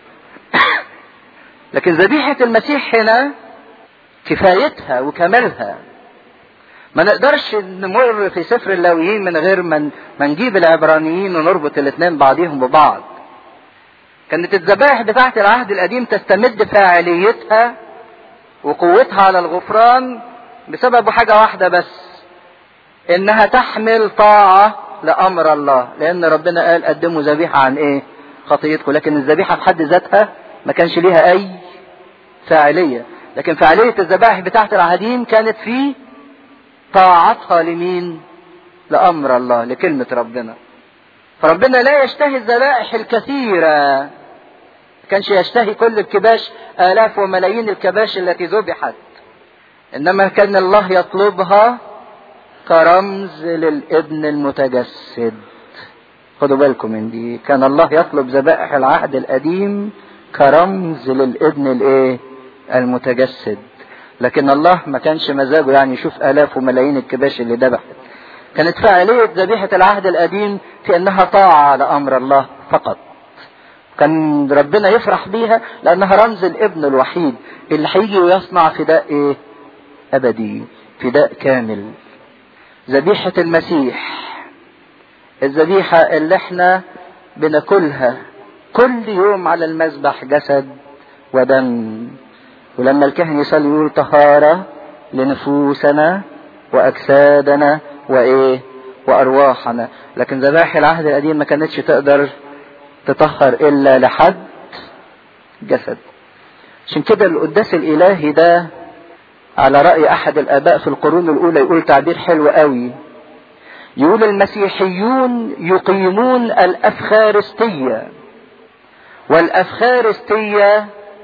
لكن ذبيحة المسيح هنا كفايتها وكمالها ما نقدرش نمر في سفر اللاويين من غير ما نجيب العبرانيين ونربط الاثنين بعضيهم ببعض كانت الذبائح بتاعة العهد القديم تستمد فاعليتها وقوتها على الغفران بسبب حاجة واحدة بس انها تحمل طاعة لامر الله لان ربنا قال قدموا ذبيحة عن ايه خطيتكم لكن الذبيحة في حد ذاتها ما كانش ليها اي فاعلية لكن فعالية الذبائح بتاعت العهدين كانت في طاعتها لمين لامر الله لكلمة ربنا فربنا لا يشتهي الذبائح الكثيرة ما كانش يشتهي كل الكباش آلاف وملايين الكباش التي ذبحت إنما كان الله يطلبها كرمز للابن المتجسد خدوا بالكم من دي كان الله يطلب ذبائح العهد القديم كرمز للابن الايه المتجسد لكن الله ما كانش مزاجه يعني يشوف الاف وملايين الكباش اللي ذبحت كانت فاعلية ذبيحة العهد القديم في انها طاعة لامر الله فقط كان ربنا يفرح بيها لانها رمز الابن الوحيد اللي هيجي ويصنع فداء ايه ابدي فداء كامل ذبيحة المسيح الذبيحة اللي احنا بناكلها كل يوم على المذبح جسد ودم ولما الكهن يصلي يقول طهارة لنفوسنا وأجسادنا وإيه وأرواحنا لكن ذبائح العهد القديم ما كانتش تقدر تطهر إلا لحد جسد عشان كده القداس الإلهي ده على رأي أحد الآباء في القرون الأولى يقول تعبير حلو قوي يقول المسيحيون يقيمون الأفخارستية والأفخارستية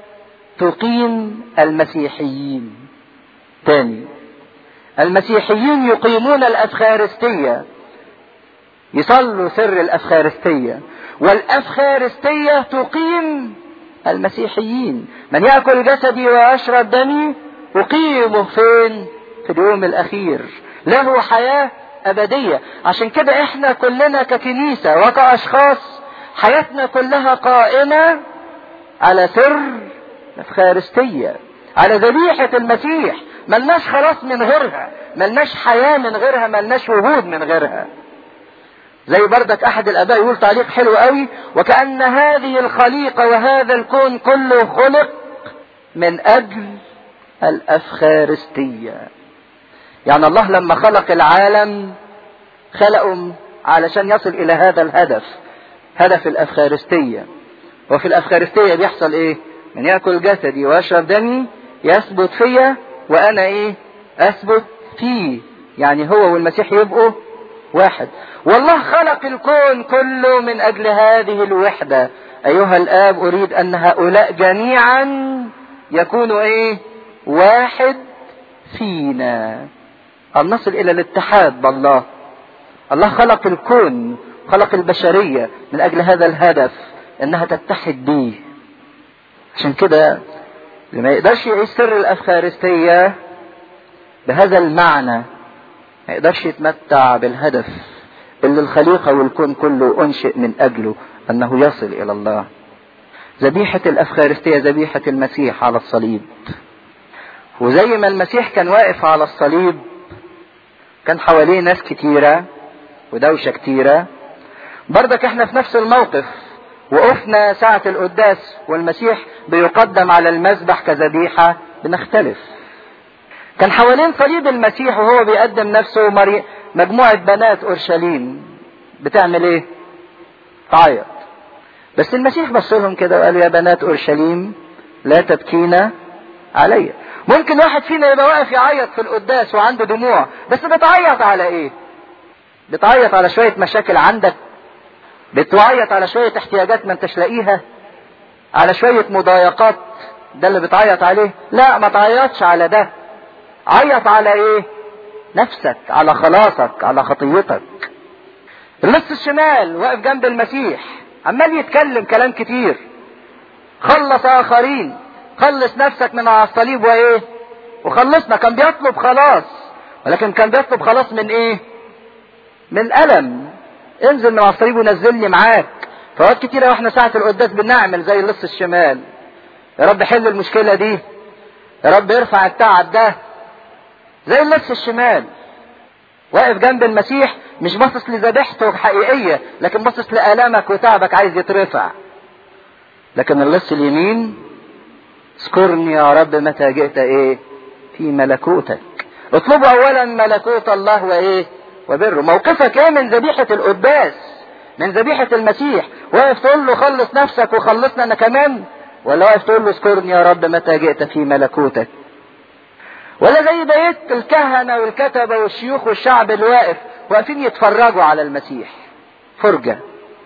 تقيم المسيحيين تاني المسيحيين يقيمون الأفخارستية يصلوا سر الأفخارستية والأفخارستية تقيم المسيحيين من يأكل جسدي ويشرب دمي أقيمه فين في اليوم الأخير له حياة أبدية عشان كده إحنا كلنا ككنيسة وكأشخاص حياتنا كلها قائمة على سر الأفخارستية على ذبيحة المسيح ملناش خلاص من غيرها ملناش حياة من غيرها ملناش وجود من غيرها زي بردك احد الاباء يقول تعليق حلو قوي وكأن هذه الخليقة وهذا الكون كله خلق من اجل الافخارستية يعني الله لما خلق العالم خلقه علشان يصل الى هذا الهدف هدف الافخارستية وفي الافخارستية بيحصل ايه من يأكل جسدي ويشرب دمي يثبت فيا وانا ايه اثبت فيه يعني هو والمسيح يبقوا واحد والله خلق الكون كله من اجل هذه الوحدة ايها الاب اريد ان هؤلاء جميعا يكونوا ايه واحد فينا أن نصل الى الاتحاد بالله الله خلق الكون خلق البشرية من اجل هذا الهدف انها تتحد بيه عشان كده اللي ما يقدرش يعيش سر الافخارستية بهذا المعنى ما يقدرش يتمتع بالهدف اللي الخليقة والكون كله انشئ من اجله انه يصل الى الله ذبيحة الافخارستية ذبيحة المسيح على الصليب وزي ما المسيح كان واقف على الصليب كان حواليه ناس كتيرة ودوشة كتيرة برضك احنا في نفس الموقف وقفنا ساعة القداس والمسيح بيقدم على المذبح كذبيحة بنختلف كان حوالين صليب المسيح وهو بيقدم نفسه مري... مجموعة بنات أورشليم بتعمل ايه تعيط بس المسيح بص لهم كده وقال يا بنات أورشليم لا تبكينا علي ممكن واحد فينا يبقى واقف يعيط في القداس وعنده دموع بس بتعيط على ايه بتعيط على شوية مشاكل عندك بتعيط على شوية احتياجات ما انتش لاقيها على شوية مضايقات ده اللي بتعيط عليه لا ما تعيطش على ده عيط على ايه نفسك على خلاصك على خطيتك اللص الشمال واقف جنب المسيح عمال يتكلم كلام كتير خلص اخرين خلص نفسك من على الصليب وايه وخلصنا كان بيطلب خلاص ولكن كان بيطلب خلاص من ايه من الم انزل من على الصليب ونزلني معاك فوقت كتيرة واحنا ساعة القداس بنعمل زي اللص الشمال يا رب حل المشكلة دي يا رب ارفع التعب ده زي اللص الشمال واقف جنب المسيح مش باصص لذبيحته حقيقية لكن باصص لآلامك وتعبك عايز يترفع لكن اللص اليمين اذكرني يا رب متى جئت ايه في ملكوتك اطلبوا اولا ملكوت الله وايه وبره موقفك ايه من ذبيحة القداس من ذبيحة المسيح واقف تقول له خلص نفسك وخلصنا انا كمان ولا واقف تقول له اذكرني يا رب متى جئت في ملكوتك ولا زي بقية الكهنة والكتبة والشيوخ والشعب اللي واقف واقفين يتفرجوا على المسيح فرجة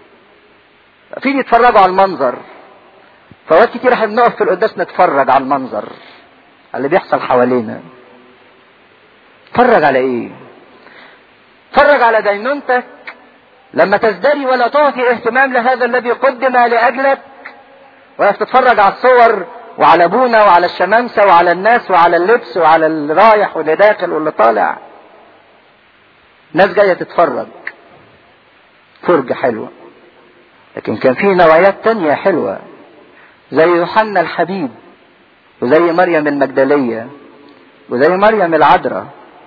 واقفين يتفرجوا على المنظر فوقت كتير احنا بنقف في القداس نتفرج على المنظر على اللي بيحصل حوالينا اتفرج على ايه اتفرج على دينونتك لما تزدري ولا تعطي اهتمام لهذا الذي قدم لاجلك واقف تتفرج على الصور وعلى ابونا وعلى الشمامسة وعلى الناس وعلى اللبس وعلى اللي رايح واللي داخل واللي طالع ناس جاية تتفرج فرجة حلوة لكن كان في نوعيات تانية حلوة زي يوحنا الحبيب وزي مريم المجدلية وزي مريم العذراء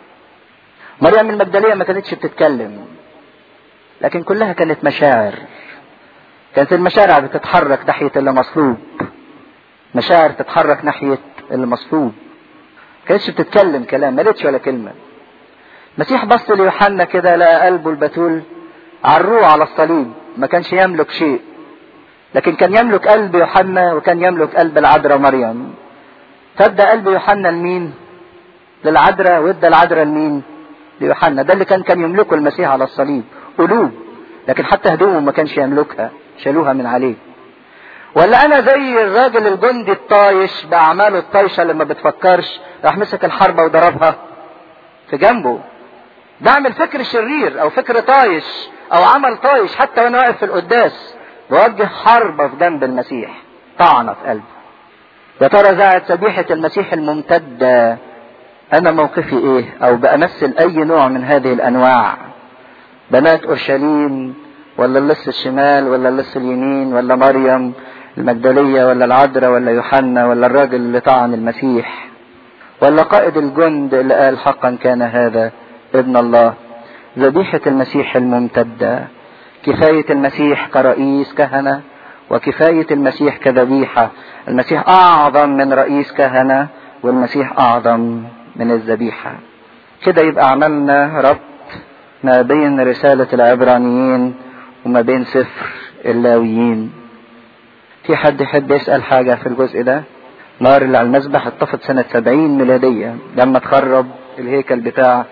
مريم المجدلية ما كانتش بتتكلم لكن كلها كانت مشاعر كانت المشاعر بتتحرك ناحية اللي مصلوب مشاعر تتحرك ناحية اللي مصلوب كانتش بتتكلم كلام ما ولا كلمة المسيح بص ليوحنا كده لقى قلبه البتول عروه على الصليب ما كانش يملك شيء لكن كان يملك قلب يوحنا وكان يملك قلب العذراء مريم فادى قلب يوحنا لمين للعذراء وادى العذراء لمين ليوحنا ده اللي كان كان يملكه المسيح على الصليب قلوب لكن حتى هدومه ما كانش يملكها شالوها من عليه ولا انا زي الراجل الجندي الطايش باعماله الطايشه اللي ما بتفكرش راح مسك الحربه وضربها في جنبه بعمل فكر شرير او فكر طايش او عمل طايش حتى وانا واقف في القداس بوجه حربة في جنب المسيح طعنة في قلبه يا ترى زعت ذبيحة المسيح الممتدة أنا موقفي إيه؟ أو بأمثل أي نوع من هذه الأنواع بنات أورشليم ولا اللص الشمال ولا اللص اليمين ولا مريم المجدلية ولا العذراء ولا يوحنا ولا الراجل اللي طعن المسيح ولا قائد الجند اللي قال حقا كان هذا ابن الله ذبيحة المسيح الممتدة كفاية المسيح كرئيس كهنة وكفاية المسيح كذبيحة المسيح أعظم من رئيس كهنة والمسيح أعظم من الذبيحة كده يبقى عملنا ربط ما بين رسالة العبرانيين وما بين سفر اللاويين في حد يحب يسأل حاجة في الجزء ده نار اللي على المذبح اتطفت سنة سبعين ميلادية لما تخرب الهيكل بتاع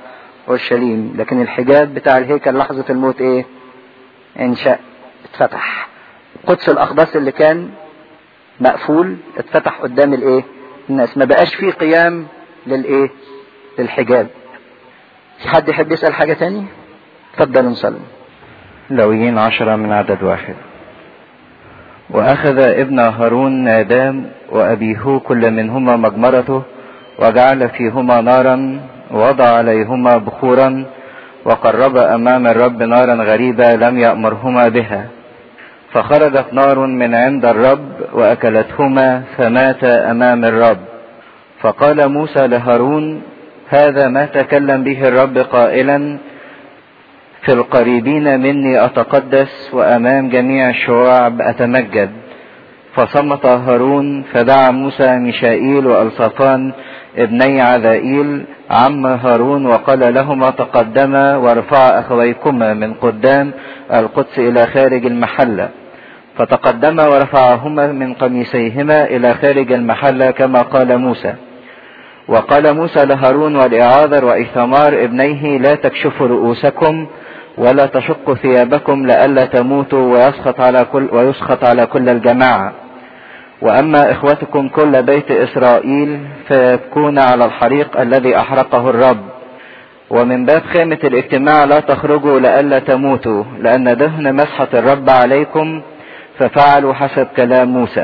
اورشليم لكن الحجاب بتاع الهيكل لحظة الموت ايه انشأ اتفتح قدس الاقداس اللي كان مقفول اتفتح قدام الايه الناس ما بقاش فيه قيام للايه للحجاب في حد يحب يسأل حاجة تاني اتفضل نصلي لويين عشرة من عدد واحد وأخذ ابن هارون نادام وأبيه كل منهما مجمرته وجعل فيهما نارا ووضع عليهما بخورا وقرب أمام الرب نارا غريبة لم يأمرهما بها فخرجت نار من عند الرب وأكلتهما فمات أمام الرب فقال موسى لهارون هذا ما تكلم به الرب قائلا في القريبين مني أتقدس وأمام جميع الشعاب أتمجد فصمت هارون فدعا موسى ميشائيل وألصافان ابني عذائيل عم هارون وقال لهما تقدما وارفعا أخويكما من قدام القدس إلى خارج المحلة فتقدما ورفعهما من قميصيهما إلى خارج المحلة كما قال موسى وقال موسى لهارون ولإعاذر وإثمار ابنيه لا تكشفوا رؤوسكم ولا تشقوا ثيابكم لئلا تموتوا ويسخط على كل ويسخط على كل الجماعة وأما إخوتكم كل بيت إسرائيل فيبكون على الحريق الذي أحرقه الرب ومن باب خيمة الاجتماع لا تخرجوا لئلا تموتوا لأن دهن مسحة الرب عليكم ففعلوا حسب كلام موسى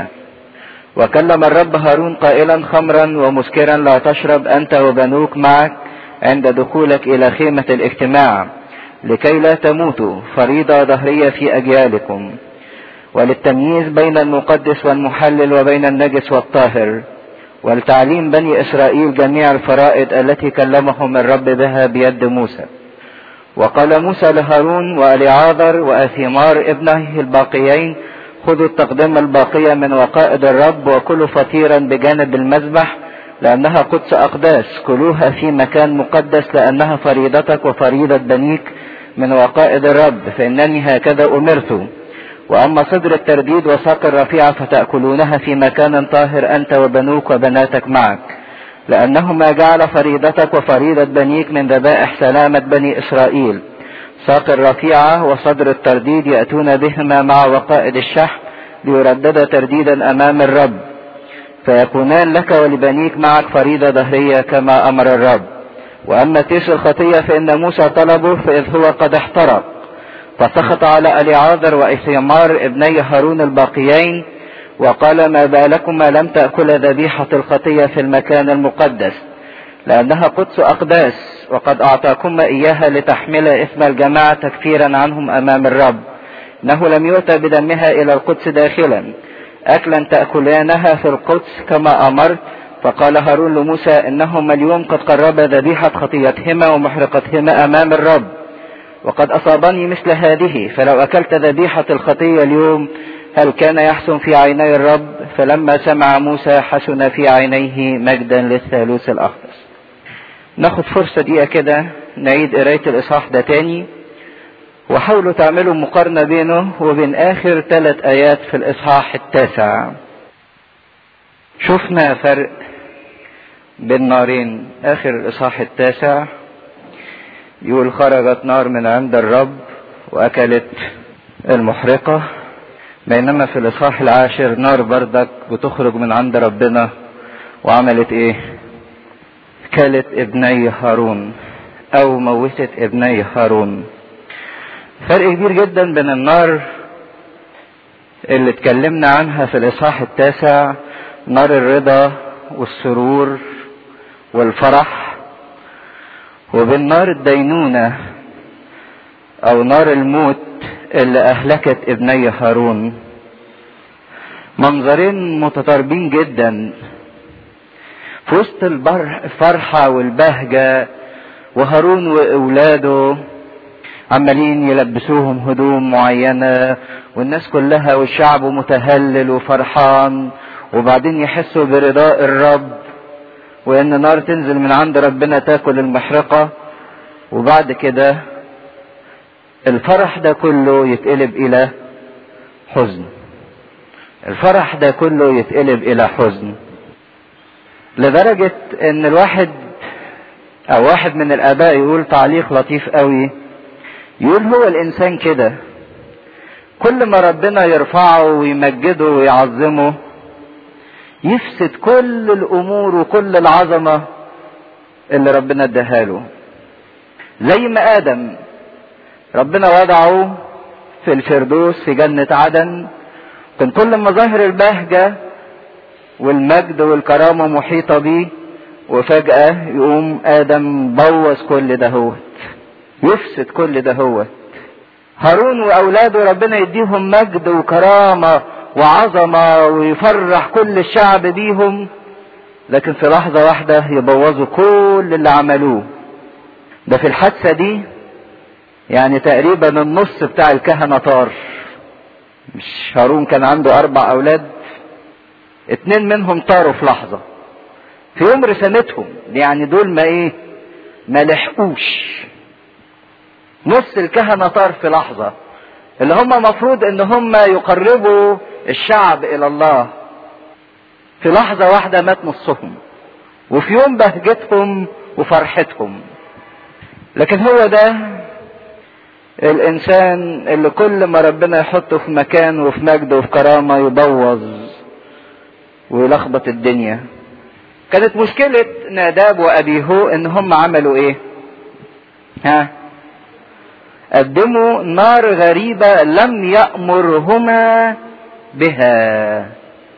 وكلم الرب هارون قائلا خمرا ومسكرا لا تشرب أنت وبنوك معك عند دخولك إلى خيمة الاجتماع لكي لا تموتوا فريضة ظهرية في أجيالكم وللتمييز بين المقدس والمحلل وبين النجس والطاهر ولتعليم بني إسرائيل جميع الفرائض التي كلمهم الرب بها بيد موسى وقال موسى لهارون ولعاذر وأثيمار ابنه الباقيين خذوا التقدمة الباقية من وقائد الرب وكلوا فطيرا بجانب المذبح لأنها قدس أقداس كلوها في مكان مقدس لأنها فريضتك وفريضة بنيك من وقائد الرب فإنني هكذا أمرت وأما صدر الترديد وساق الرفيعة فتأكلونها في مكان طاهر أنت وبنوك وبناتك معك لأنهما جعل فريضتك وفريضة بنيك من ذبائح سلامة بني إسرائيل ساق الرفيعة وصدر الترديد يأتون بهما مع وقائد الشحم ليردد ترديدا أمام الرب فيكونان لك ولبنيك معك فريضة ظهرية كما أمر الرب وأما تيس الخطية فإن موسى طلبه فإذ هو قد احترق فسخط على أليعاذر وإثيمار ابني هارون الباقيين وقال ما بالكما لم تأكل ذبيحة الخطية في المكان المقدس لأنها قدس أقداس وقد أعطاكما إياها لتحمل إثم الجماعة تكفيرا عنهم أمام الرب إنه لم يؤتى بدمها إلى القدس داخلا أكلا تأكلانها في القدس كما أمرت فقال هارون لموسى إنهما اليوم قد قرب ذبيحة خطيتهما ومحرقتهما أمام الرب وقد أصابني مثل هذه فلو أكلت ذبيحة الخطية اليوم هل كان يحسن في عيني الرب فلما سمع موسى حسن في عينيه مجدا للثالوث الأقدس ناخد فرصة دقيقة كده نعيد قراية الإصحاح ده تاني وحاولوا تعملوا مقارنة بينه وبين آخر ثلاث آيات في الإصحاح التاسع شفنا فرق بين نارين آخر الإصحاح التاسع يقول خرجت نار من عند الرب وأكلت المحرقة بينما في الإصحاح العاشر نار بردك بتخرج من عند ربنا وعملت إيه؟ كلت ابني هارون أو موتت ابني هارون فرق كبير جدا بين النار اللي اتكلمنا عنها في الإصحاح التاسع نار الرضا والسرور والفرح وبين نار الدينونة أو نار الموت اللي أهلكت ابني هارون منظرين متضاربين جدا في وسط الفرحة والبهجة وهارون وأولاده عمالين يلبسوهم هدوم معينة والناس كلها والشعب متهلل وفرحان وبعدين يحسوا برضاء الرب وان نار تنزل من عند ربنا تاكل المحرقة وبعد كده الفرح ده كله يتقلب الى حزن الفرح ده كله يتقلب الى حزن لدرجة ان الواحد او واحد من الاباء يقول تعليق لطيف قوي يقول هو الانسان كده كل ما ربنا يرفعه ويمجده ويعظمه يفسد كل الامور وكل العظمه اللي ربنا اداها له زي ما ادم ربنا وضعه في الفردوس في جنة عدن كان كل مظاهر البهجة والمجد والكرامة محيطة بيه وفجأة يقوم آدم بوظ كل ده هو يفسد كل ده هو هارون وأولاده ربنا يديهم مجد وكرامة وعظمة ويفرح كل الشعب بيهم لكن في لحظة واحدة يبوظوا كل اللي عملوه ده في الحادثة دي يعني تقريبا النص بتاع الكهنة طار مش هارون كان عنده أربع أولاد اتنين منهم طاروا في لحظة في يوم رسمتهم يعني دول ما ايه ما لحقوش نص الكهنة طار في لحظة اللي هم مفروض ان هم يقربوا الشعب الى الله في لحظة واحدة مات نصهم وفي يوم بهجتهم وفرحتهم لكن هو ده الانسان اللي كل ما ربنا يحطه في مكان وفي مجد وفي كرامة يبوظ ويلخبط الدنيا كانت مشكلة ناداب وأبيهو إن هم عملوا إيه؟ ها؟ قدموا نار غريبة لم يأمرهما بها.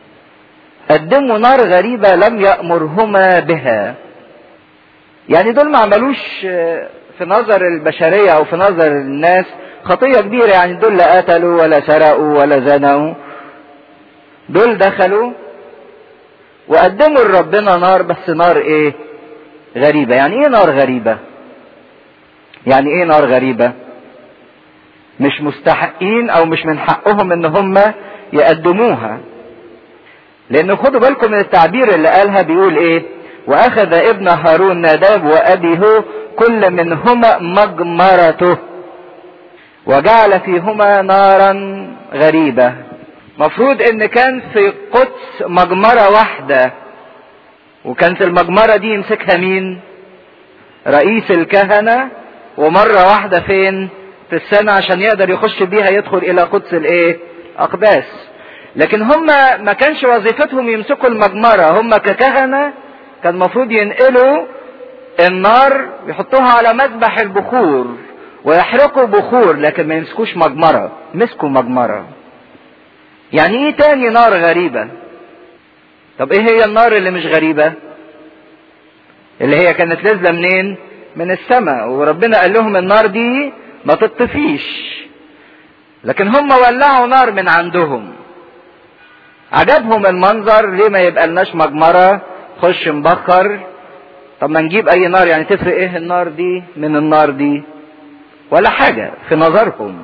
قدموا نار غريبة لم يأمرهما بها. يعني دول ما عملوش في نظر البشرية أو في نظر الناس خطية كبيرة يعني دول لا قتلوا ولا سرقوا ولا زنوا. دول دخلوا وقدموا لربنا نار بس نار ايه غريبة يعني ايه نار غريبة يعني ايه نار غريبة مش مستحقين او مش من حقهم ان هم يقدموها لان خدوا بالكم من التعبير اللي قالها بيقول ايه واخذ ابن هارون ناداب وابيه كل منهما مجمرته وجعل فيهما نارا غريبه مفروض ان كان في قدس مجمرة واحدة وكانت المجمرة دي يمسكها مين رئيس الكهنة ومرة واحدة فين في السنة عشان يقدر يخش بيها يدخل الى قدس الايه اقداس لكن هم ما كانش وظيفتهم يمسكوا المجمرة هم ككهنة كان المفروض ينقلوا النار يحطوها على مذبح البخور ويحرقوا بخور لكن ما يمسكوش مجمرة مسكوا مجمره يعني ايه تاني نار غريبة طب ايه هي النار اللي مش غريبة اللي هي كانت نازلة منين من السماء وربنا قال لهم النار دي ما تطفيش لكن هم ولعوا نار من عندهم عجبهم المنظر ليه ما يبقى لناش مجمرة خش مبخر طب ما نجيب اي نار يعني تفرق ايه النار دي من النار دي ولا حاجة في نظرهم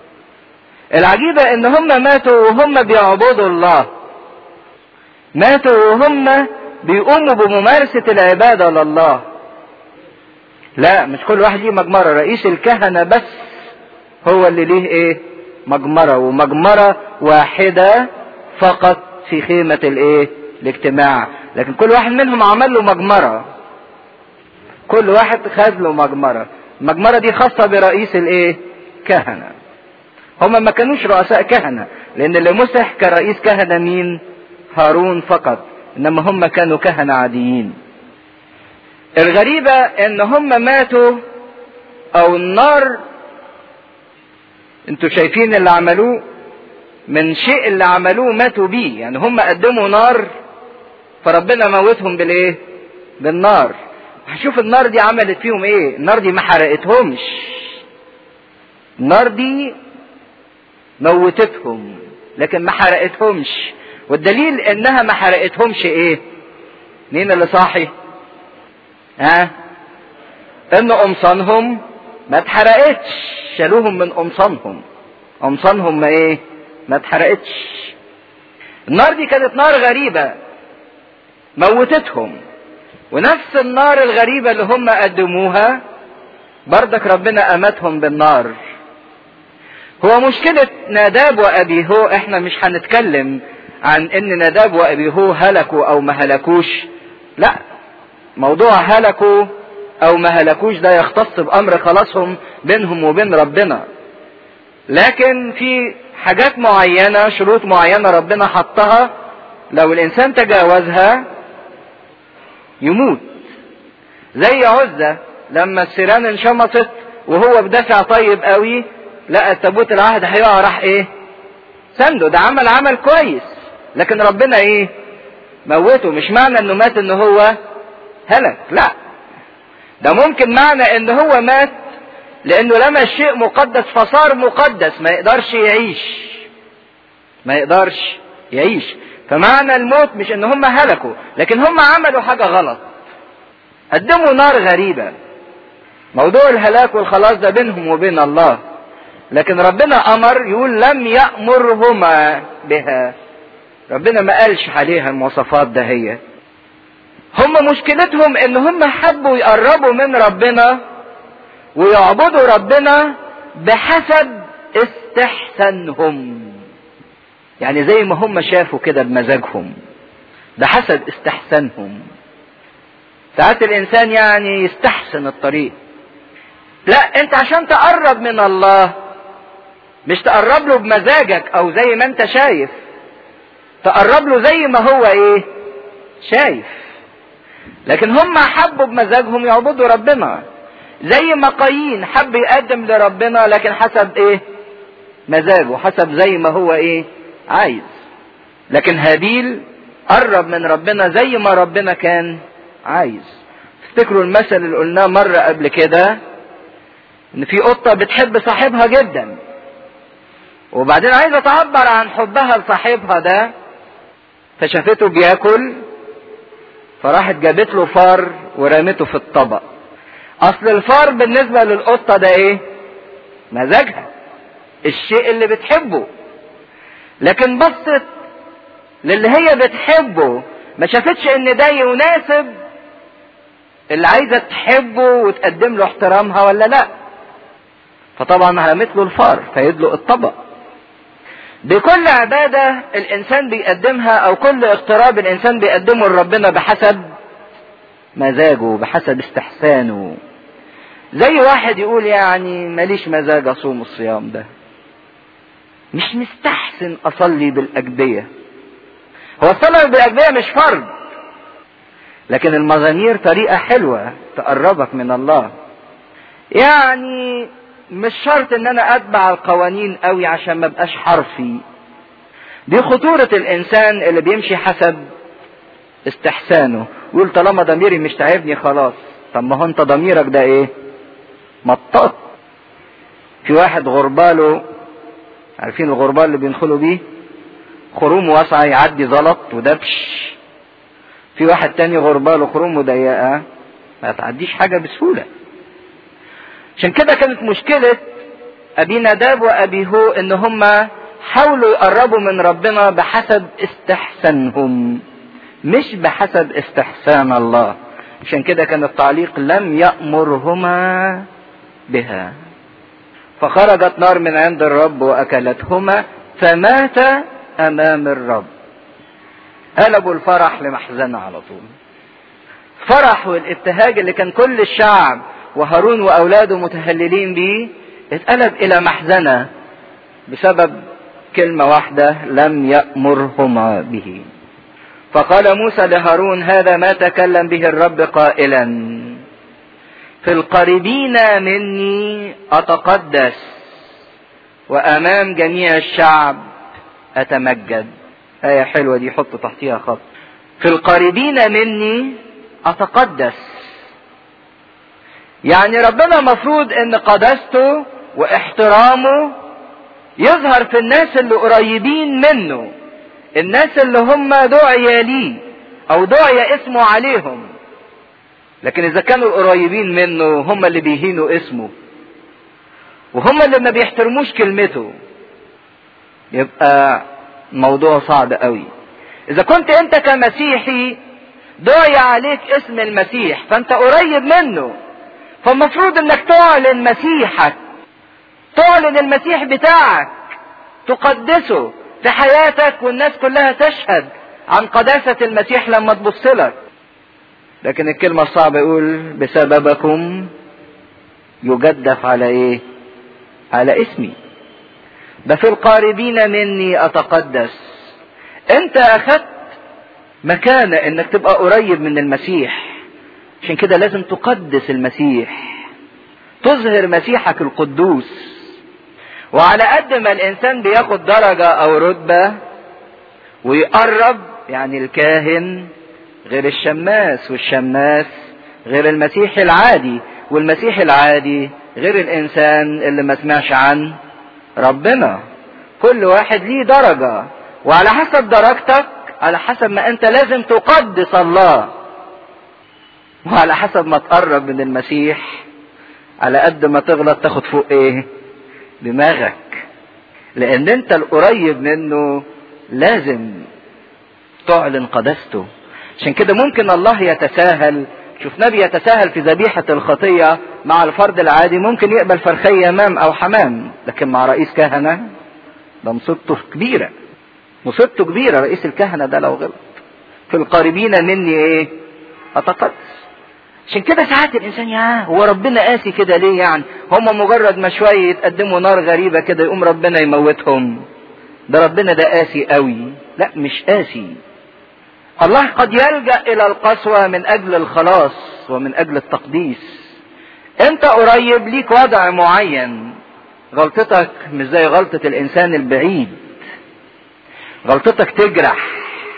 العجيبة ان هم ماتوا وهم بيعبدوا الله ماتوا وهم بيقوموا بممارسة العبادة لله لا مش كل واحد ليه مجمرة رئيس الكهنة بس هو اللي ليه ايه مجمرة ومجمرة واحدة فقط في خيمة الايه الاجتماع لكن كل واحد منهم عمل له مجمرة كل واحد خد له مجمرة المجمرة دي خاصة برئيس الايه كهنة هم ما كانوش رؤساء كهنة لان اللي مسح كان رئيس كهنة مين هارون فقط انما هم كانوا كهنة عاديين الغريبة ان هم ماتوا او النار انتوا شايفين اللي عملوه من شيء اللي عملوه ماتوا بيه يعني هم قدموا نار فربنا موتهم بالايه بالنار هشوف النار دي عملت فيهم ايه النار دي ما حرقتهمش النار دي موتتهم لكن ما حرقتهمش والدليل انها ما حرقتهمش ايه مين اللي صاحي ها ان قمصانهم ما اتحرقتش شالوهم من قمصانهم قمصانهم ما ايه ما اتحرقتش النار دي كانت نار غريبة موتتهم ونفس النار الغريبة اللي هم قدموها بردك ربنا أمتهم بالنار هو مشكلة ناداب وأبيهو احنا مش هنتكلم عن ان ناداب وأبيهو هلكوا او ما هلكوش لا موضوع هلكوا او ما هلكوش ده يختص بامر خلاصهم بينهم وبين ربنا لكن في حاجات معينة شروط معينة ربنا حطها لو الانسان تجاوزها يموت زي عزة لما السيران انشمطت وهو بدافع طيب قوي لقى تابوت العهد هيقع راح ايه سنده ده عمل عمل كويس لكن ربنا ايه موته مش معنى انه مات ان هو هلك لا ده ممكن معنى ان هو مات لانه لما شيء مقدس فصار مقدس ما يقدرش يعيش ما يقدرش يعيش فمعنى الموت مش ان هم هلكوا لكن هم عملوا حاجة غلط قدموا نار غريبة موضوع الهلاك والخلاص ده بينهم وبين الله لكن ربنا امر يقول لم يأمرهما بها ربنا ما قالش عليها المواصفات ده هي هم مشكلتهم ان هم حبوا يقربوا من ربنا ويعبدوا ربنا بحسب استحسانهم يعني زي ما هم شافوا كده بمزاجهم بحسب استحسانهم ساعات الانسان يعني يستحسن الطريق لا انت عشان تقرب من الله مش تقرب له بمزاجك او زي ما انت شايف تقرب له زي ما هو ايه شايف لكن هم حبوا بمزاجهم يعبدوا ربنا زي ما قايين حب يقدم لربنا لكن حسب ايه مزاجه حسب زي ما هو ايه عايز لكن هابيل قرب من ربنا زي ما ربنا كان عايز تفتكروا المثل اللي قلناه مرة قبل كده ان في قطة بتحب صاحبها جدا وبعدين عايزة تعبر عن حبها لصاحبها ده فشافته بياكل فراحت جابت له فار ورمته في الطبق اصل الفار بالنسبة للقطة ده ايه مزاجها الشيء اللي بتحبه لكن بصت للي هي بتحبه ما شافتش ان ده يناسب اللي عايزة تحبه وتقدم له احترامها ولا لا فطبعا رمت له الفار فيدلق الطبق بكل عبادة الإنسان بيقدمها أو كل اقتراب الإنسان بيقدمه لربنا بحسب مزاجه بحسب استحسانه زي واحد يقول يعني ماليش مزاج أصوم الصيام ده مش مستحسن أصلي بالأجبية هو الصلاة بالأجبية مش فرض لكن المزامير طريقة حلوة تقربك من الله يعني مش شرط ان انا اتبع القوانين قوي عشان ما بقاش حرفي دي خطورة الانسان اللي بيمشي حسب استحسانه يقول طالما ضميري مش تعبني خلاص طب ما هو انت ضميرك ده ايه مطاط في واحد غرباله عارفين الغربال اللي بيدخلوا بيه خروم واسعة يعدي زلط ودبش في واحد تاني غرباله خروم ضيقة ما تعديش حاجة بسهولة عشان كده كانت مشكلة أبي نداب وأبي هو إن هما حاولوا يقربوا من ربنا بحسب استحسانهم مش بحسب استحسان الله عشان كده كان التعليق لم يأمرهما بها فخرجت نار من عند الرب وأكلتهما فمات أمام الرب قلبوا الفرح لمحزنة على طول فرح والابتهاج اللي كان كل الشعب وهارون واولاده متهللين بيه اتقلب الى محزنه بسبب كلمه واحده لم يامرهما به فقال موسى لهارون هذا ما تكلم به الرب قائلا في القريبين مني اتقدس وامام جميع الشعب اتمجد ايه حلوه دي حط تحتيها خط في القريبين مني اتقدس يعني ربنا مفروض ان قداسته واحترامه يظهر في الناس اللي قريبين منه الناس اللي هم دعي ليه او دعي اسمه عليهم لكن اذا كانوا القريبين منه هم اللي بيهينوا اسمه وهم اللي ما بيحترموش كلمته يبقى موضوع صعب قوي اذا كنت انت كمسيحي دعي عليك اسم المسيح فانت قريب منه فالمفروض انك تعلن مسيحك تعلن المسيح بتاعك تقدسه في حياتك والناس كلها تشهد عن قداسة المسيح لما تبص لك لكن الكلمة الصعبة يقول بسببكم يجدف على ايه على اسمي ده في القاربين مني اتقدس انت اخدت مكانة انك تبقى قريب من المسيح عشان كده لازم تقدس المسيح تظهر مسيحك القدوس وعلى قد ما الانسان بياخد درجة او رتبة ويقرب يعني الكاهن غير الشماس والشماس غير المسيح العادي والمسيح العادي غير الانسان اللي ما سمعش عن ربنا كل واحد ليه درجة وعلى حسب درجتك على حسب ما انت لازم تقدس الله وعلى حسب ما تقرب من المسيح على قد ما تغلط تاخد فوق ايه دماغك لان انت القريب منه لازم تعلن قداسته عشان كده ممكن الله يتساهل شوف نبي يتساهل في ذبيحة الخطية مع الفرد العادي ممكن يقبل فرخية يمام أو حمام لكن مع رئيس كهنة ده مصيبته كبيرة مصيبته كبيرة رئيس الكهنة ده لو غلط في القريبين مني ايه أتقدس عشان كده ساعات الإنسان يا هو ربنا قاسي كده ليه يعني هم مجرد ما شوية يتقدموا نار غريبة كده يقوم ربنا يموتهم ده ربنا ده قاسي قوي لا مش قاسي الله قد يلجأ إلى القسوة من أجل الخلاص ومن أجل التقديس أنت قريب ليك وضع معين غلطتك مش زي غلطة الإنسان البعيد غلطتك تجرح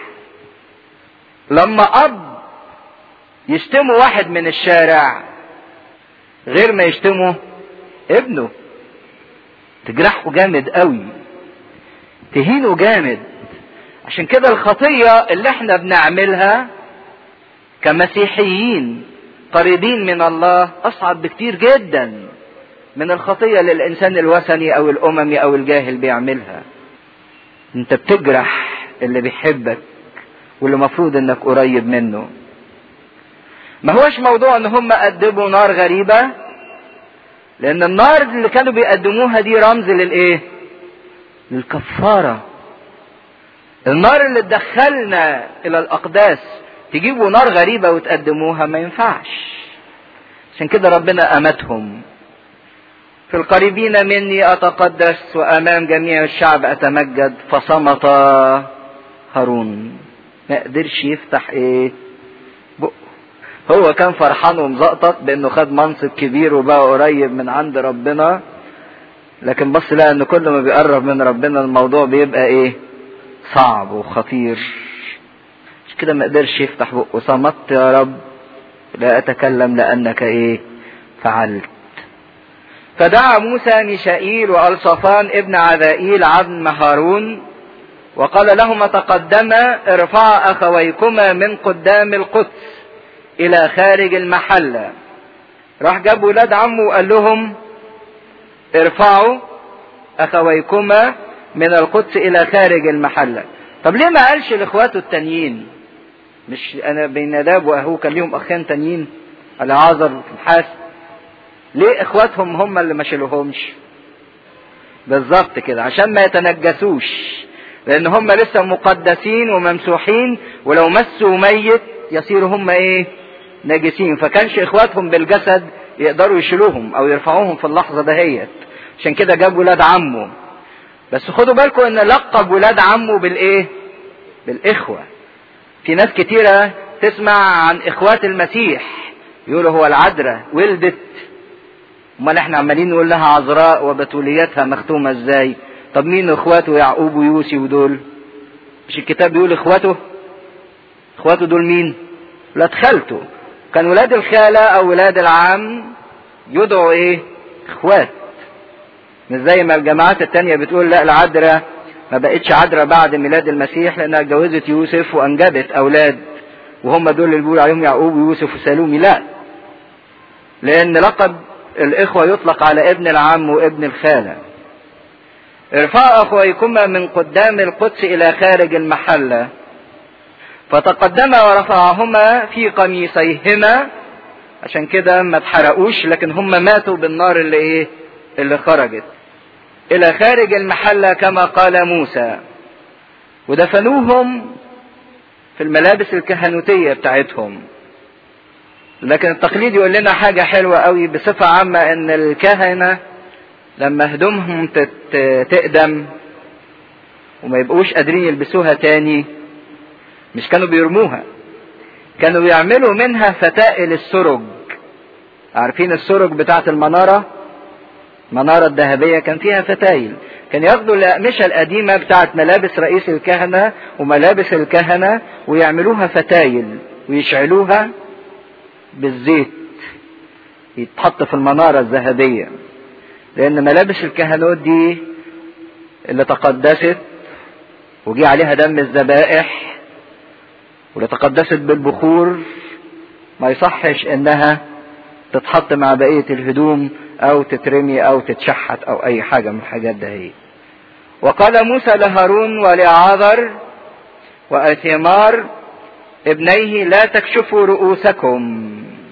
لما أب يشتموا واحد من الشارع غير ما يشتموا ابنه تجرحه جامد قوي تهينه جامد عشان كده الخطية اللي احنا بنعملها كمسيحيين قريبين من الله اصعب بكتير جدا من الخطية اللي الانسان الوثني او الاممي او الجاهل بيعملها انت بتجرح اللي بيحبك واللي مفروض انك قريب منه ما هوش موضوع ان هم قدموا نار غريبة لان النار اللي كانوا بيقدموها دي رمز للايه للكفارة النار اللي تدخلنا الى الاقداس تجيبوا نار غريبة وتقدموها ما ينفعش عشان كده ربنا امتهم في القريبين مني اتقدس وامام جميع الشعب اتمجد فصمت هارون ما قدرش يفتح ايه بقه هو كان فرحان ومزقطط بانه خد منصب كبير وبقى قريب من عند ربنا لكن بص لقى ان كل ما بيقرب من ربنا الموضوع بيبقى ايه صعب وخطير مش كده ما قدرش يفتح بقه صمت يا رب لا اتكلم لانك ايه فعلت فدعا موسى ميشائيل والصفان ابن عذائيل عبد هارون وقال لهما تقدما ارفعا اخويكما من قدام القدس الى خارج المحلة راح جاب ولاد عمه وقال لهم ارفعوا اخويكما من القدس الى خارج المحلة طب ليه ما قالش لاخواته التانيين مش انا بين نداب واهو كان ليهم اخين تانيين العازر الحاس ليه اخواتهم هم اللي ما شالوهمش بالظبط كده عشان ما يتنجسوش لان هم لسه مقدسين وممسوحين ولو مسوا ميت يصيروا هم ايه ناجسين فكانش اخواتهم بالجسد يقدروا يشيلوهم او يرفعوهم في اللحظه دهيت عشان كده جاب ولاد عمه بس خدوا بالكم ان لقب ولاد عمه بالايه بالاخوه في ناس كتيره تسمع عن اخوات المسيح يقولوا هو العذراء ولدت امال احنا عمالين نقول لها عذراء وبتوليتها مختومه ازاي طب مين اخواته يعقوب ويوسي ودول مش الكتاب بيقول اخواته اخواته دول مين ولاد خالته كان ولاد الخالة او ولاد العم يدعوا ايه اخوات مش زي ما الجماعات التانية بتقول لا العذراء ما بقتش عذراء بعد ميلاد المسيح لانها اتجوزت يوسف وانجبت اولاد وهم دول اللي بيقولوا عليهم يعقوب ويوسف وسالومي لا لان لقب الاخوة يطلق على ابن العم وابن الخالة ارفعوا اخويكما من قدام القدس الى خارج المحله فتقدما ورفعهما في قميصيهما عشان كده ما اتحرقوش لكن هم ماتوا بالنار اللي ايه اللي خرجت الى خارج المحلة كما قال موسى ودفنوهم في الملابس الكهنوتية بتاعتهم لكن التقليد يقول لنا حاجة حلوة قوي بصفة عامة ان الكهنة لما هدومهم تقدم وما يبقوش قادرين يلبسوها تاني مش كانوا بيرموها كانوا بيعملوا منها فتائل السرج عارفين السرج بتاعت المنارة المنارة الذهبية كان فيها فتايل كان ياخدوا الأقمشة القديمة بتاعت ملابس رئيس الكهنة وملابس الكهنة ويعملوها فتايل ويشعلوها بالزيت يتحط في المنارة الذهبية لأن ملابس الكهنوت دي اللي تقدست وجي عليها دم الذبائح واللي تقدست بالبخور ما يصحش انها تتحط مع بقية الهدوم او تترمي او تتشحت او اي حاجة من الحاجات ده هي وقال موسى لهارون ولعاذر وأثمار ابنيه لا تكشفوا رؤوسكم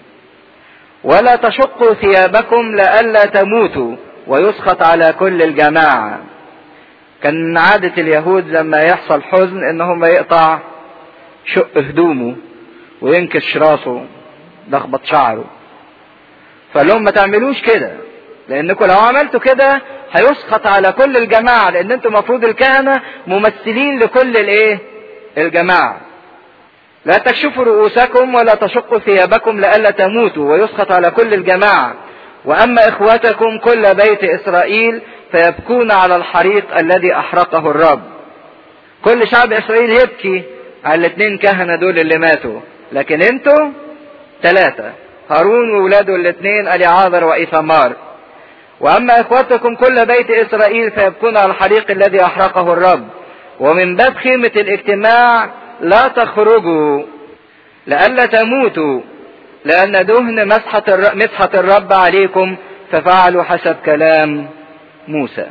ولا تشقوا ثيابكم لئلا تموتوا ويسخط على كل الجماعة كان من عادة اليهود لما يحصل حزن ان هم يقطع شق هدومه وينكش راسه لخبط شعره فقال لهم ما تعملوش كده لانكم لو عملتوا كده هيسخط على كل الجماعة لان انتم المفروض الكهنة ممثلين لكل الايه الجماعة لا تكشفوا رؤوسكم ولا تشقوا ثيابكم لئلا تموتوا ويسخط على كل الجماعة واما اخوتكم كل بيت اسرائيل فيبكون على الحريق الذي احرقه الرب كل شعب اسرائيل يبكي على الاثنين كهنة دول اللي ماتوا لكن انتوا ثلاثة هارون وولاده الاثنين اليعاذر وايثمار واما اخوتكم كل بيت اسرائيل فيبكون على الحريق الذي احرقه الرب ومن باب خيمة الاجتماع لا تخرجوا لئلا تموتوا لأن دهن مسحة الرب, مسحة الرب عليكم ففعلوا حسب كلام موسى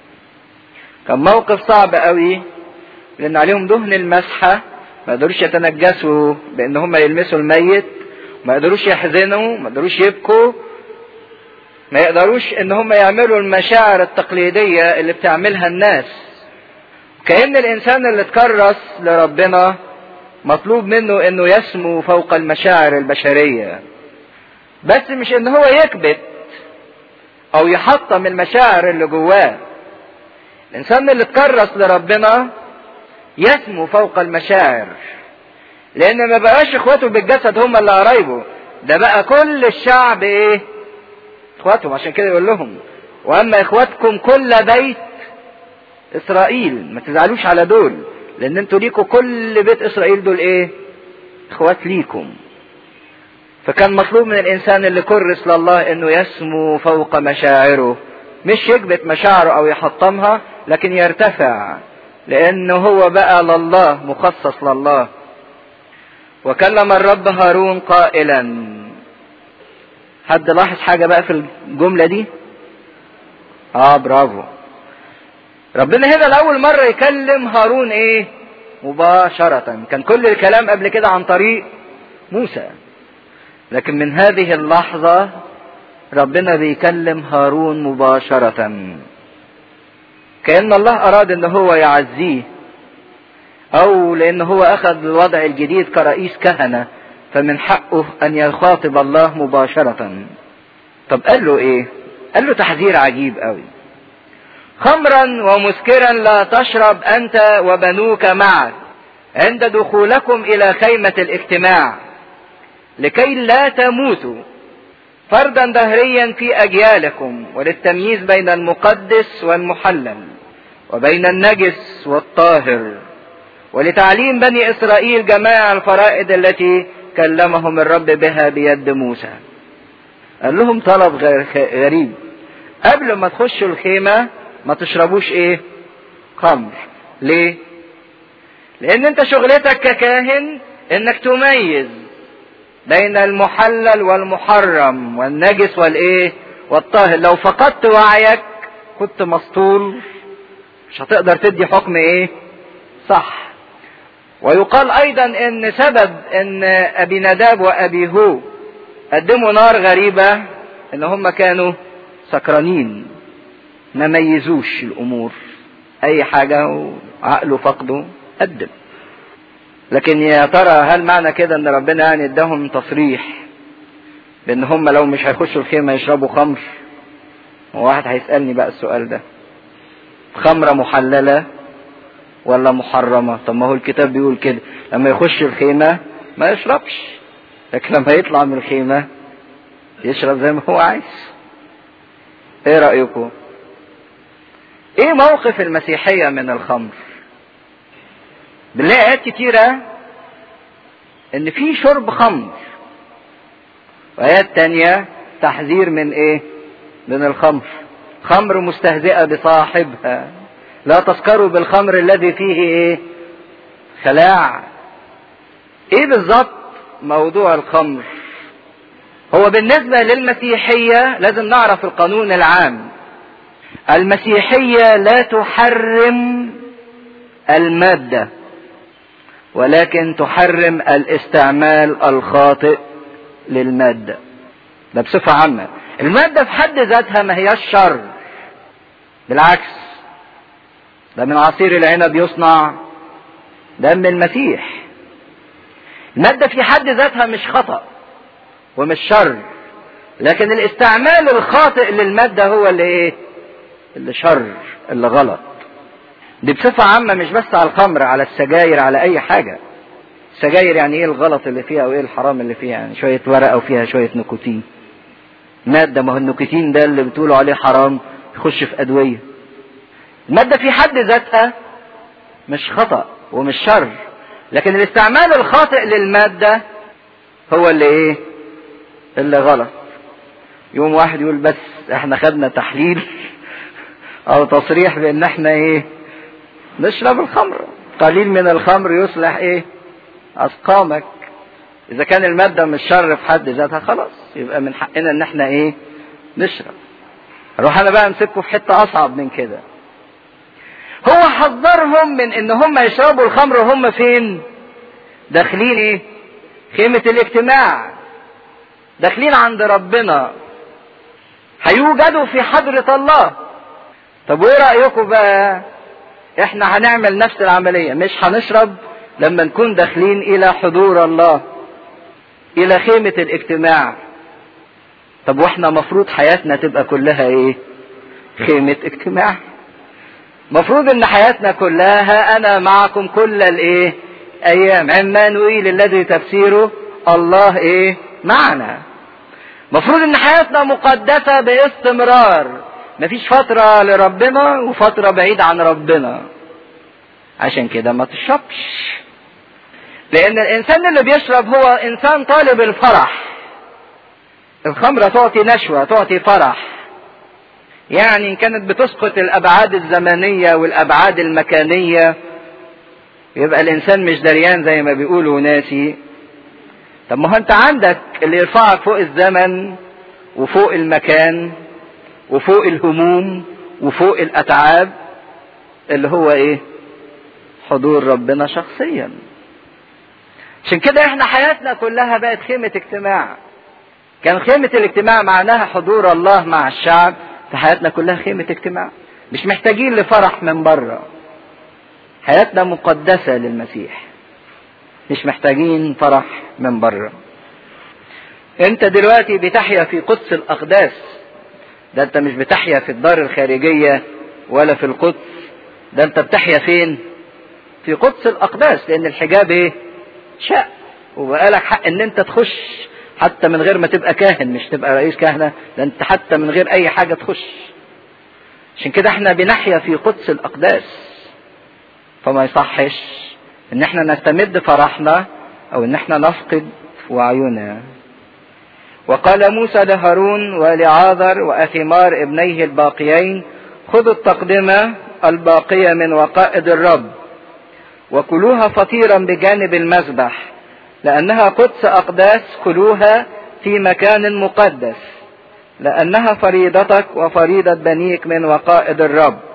كان موقف صعب قوي لأن عليهم دهن المسحة ما قدروش يتنجسوا بأن هم يلمسوا الميت ما قدروش يحزنوا ما قدروش يبكوا ما يقدروش ان هم يعملوا المشاعر التقليدية اللي بتعملها الناس كأن الإنسان اللي اتكرس لربنا مطلوب منه انه يسمو فوق المشاعر البشرية بس مش ان هو يكبت او يحطم المشاعر اللي جواه الانسان اللي اتكرس لربنا يسمو فوق المشاعر لان ما بقاش اخواته بالجسد هم اللي قرايبه ده بقى كل الشعب ايه اخواتهم عشان كده يقول لهم واما اخواتكم كل بيت اسرائيل ما تزعلوش على دول لان انتوا ليكوا كل بيت اسرائيل دول ايه اخوات ليكم فكان مطلوب من الانسان اللي كرس لله انه يسمو فوق مشاعره مش يكبت مشاعره او يحطمها لكن يرتفع لانه هو بقى لله مخصص لله وكلم الرب هارون قائلا حد لاحظ حاجة بقى في الجملة دي اه برافو ربنا هنا لأول مرة يكلم هارون ايه مباشرة كان كل الكلام قبل كده عن طريق موسى لكن من هذه اللحظة ربنا بيكلم هارون مباشرة كأن الله أراد أن هو يعزيه أو لأن هو أخذ الوضع الجديد كرئيس كهنة فمن حقه أن يخاطب الله مباشرة طب قال له إيه؟ قال له تحذير عجيب قوي خمرا ومسكرا لا تشرب أنت وبنوك معك عند دخولكم إلى خيمة الاجتماع لكي لا تموتوا فردا دهريا في أجيالكم وللتمييز بين المقدس والمحلل وبين النجس والطاهر ولتعليم بني إسرائيل جميع الفرائض التي كلمهم الرب بها بيد موسى قال لهم طلب غريب قبل ما تخشوا الخيمة ما تشربوش ايه خمر ليه لان انت شغلتك ككاهن انك تميز بين المحلل والمحرم والنجس والايه والطاهر لو فقدت وعيك كنت مسطول مش هتقدر تدي حكم ايه صح ويقال ايضا ان سبب ان ابي نداب وابي هو قدموا نار غريبة ان هم كانوا سكرانين ما ميزوش الامور اي حاجة وعقله فقده قدم لكن يا ترى هل معنى كده ان ربنا يعني اداهم تصريح بان هم لو مش هيخشوا الخيمة يشربوا خمر واحد هيسألني بقى السؤال ده خمرة محللة ولا محرمة طب ما هو الكتاب بيقول كده لما يخش الخيمة ما يشربش لكن لما يطلع من الخيمة يشرب زي ما هو عايز ايه رأيكم ايه موقف المسيحية من الخمر بنلاقي ايات كتيرة ان في شرب خمر وايات تانية تحذير من ايه من الخمر خمر مستهزئة بصاحبها لا تسكروا بالخمر الذي فيه ايه خلاع ايه بالظبط موضوع الخمر هو بالنسبة للمسيحية لازم نعرف القانون العام المسيحية لا تحرم المادة ولكن تحرم الاستعمال الخاطئ للمادة ده بصفة عامة المادة في حد ذاتها ما هياش شر بالعكس ده من عصير العنب يصنع دم المسيح المادة في حد ذاتها مش خطأ ومش شر لكن الاستعمال الخاطئ للمادة هو اللي ايه اللي شر اللي غلط دي بصفة عامة مش بس على الخمر على السجاير على اي حاجة السجاير يعني ايه الغلط اللي فيها وايه الحرام اللي فيها يعني شوية ورقة وفيها شوية نيكوتين مادة ما هو النيكوتين ده اللي بتقولوا عليه حرام يخش في ادوية المادة في حد ذاتها مش خطأ ومش شر لكن الاستعمال الخاطئ للمادة هو اللي ايه اللي غلط يوم واحد يقول بس احنا خدنا تحليل او تصريح بان احنا ايه نشرب الخمر قليل من الخمر يصلح ايه اسقامك اذا كان المادة مش شر في حد ذاتها خلاص يبقى من حقنا ان احنا ايه نشرب اروح انا بقى امسكه في حتة اصعب من كده هو حذرهم من ان هم يشربوا الخمر وهم فين داخلين ايه خيمة الاجتماع داخلين عند ربنا هيوجدوا في حضرة الله طب وايه رأيكم بقى احنا هنعمل نفس العملية مش هنشرب لما نكون داخلين الى حضور الله الى خيمة الاجتماع طب واحنا مفروض حياتنا تبقى كلها ايه خيمة اجتماع مفروض ان حياتنا كلها انا معكم كل الايه ايام عمانوئيل الذي تفسيره الله ايه معنا مفروض ان حياتنا مقدسة باستمرار مفيش فترة لربنا وفترة بعيد عن ربنا عشان كده ما تشربش لان الانسان اللي بيشرب هو انسان طالب الفرح الخمرة تعطي نشوة تعطي فرح يعني ان كانت بتسقط الابعاد الزمنية والابعاد المكانية يبقى الانسان مش دريان زي ما بيقولوا ناسي طب ما هو انت عندك اللي يرفعك فوق الزمن وفوق المكان وفوق الهموم وفوق الاتعاب اللي هو ايه حضور ربنا شخصيا عشان كده احنا حياتنا كلها بقت خيمة اجتماع كان خيمة الاجتماع معناها حضور الله مع الشعب في حياتنا كلها خيمة اجتماع مش محتاجين لفرح من بره حياتنا مقدسة للمسيح مش محتاجين فرح من بره انت دلوقتي بتحيا في قدس الاقداس ده انت مش بتحيا في الدار الخارجية ولا في القدس ده انت بتحيا فين في قدس الاقداس لان الحجاب ايه شاء وبقالك حق ان انت تخش حتى من غير ما تبقى كاهن مش تبقى رئيس كهنة ده انت حتى من غير اي حاجة تخش عشان كده احنا بنحيا في قدس الاقداس فما يصحش ان احنا نستمد فرحنا او ان احنا نفقد وعينا وقال موسى لهارون ولعاذر واثمار ابنيه الباقيين خذوا التقدمة الباقية من وقائد الرب وكلوها فطيرا بجانب المذبح لأنها قدس أقداس كلوها في مكان مقدس لأنها فريضتك وفريضة بنيك من وقائد الرب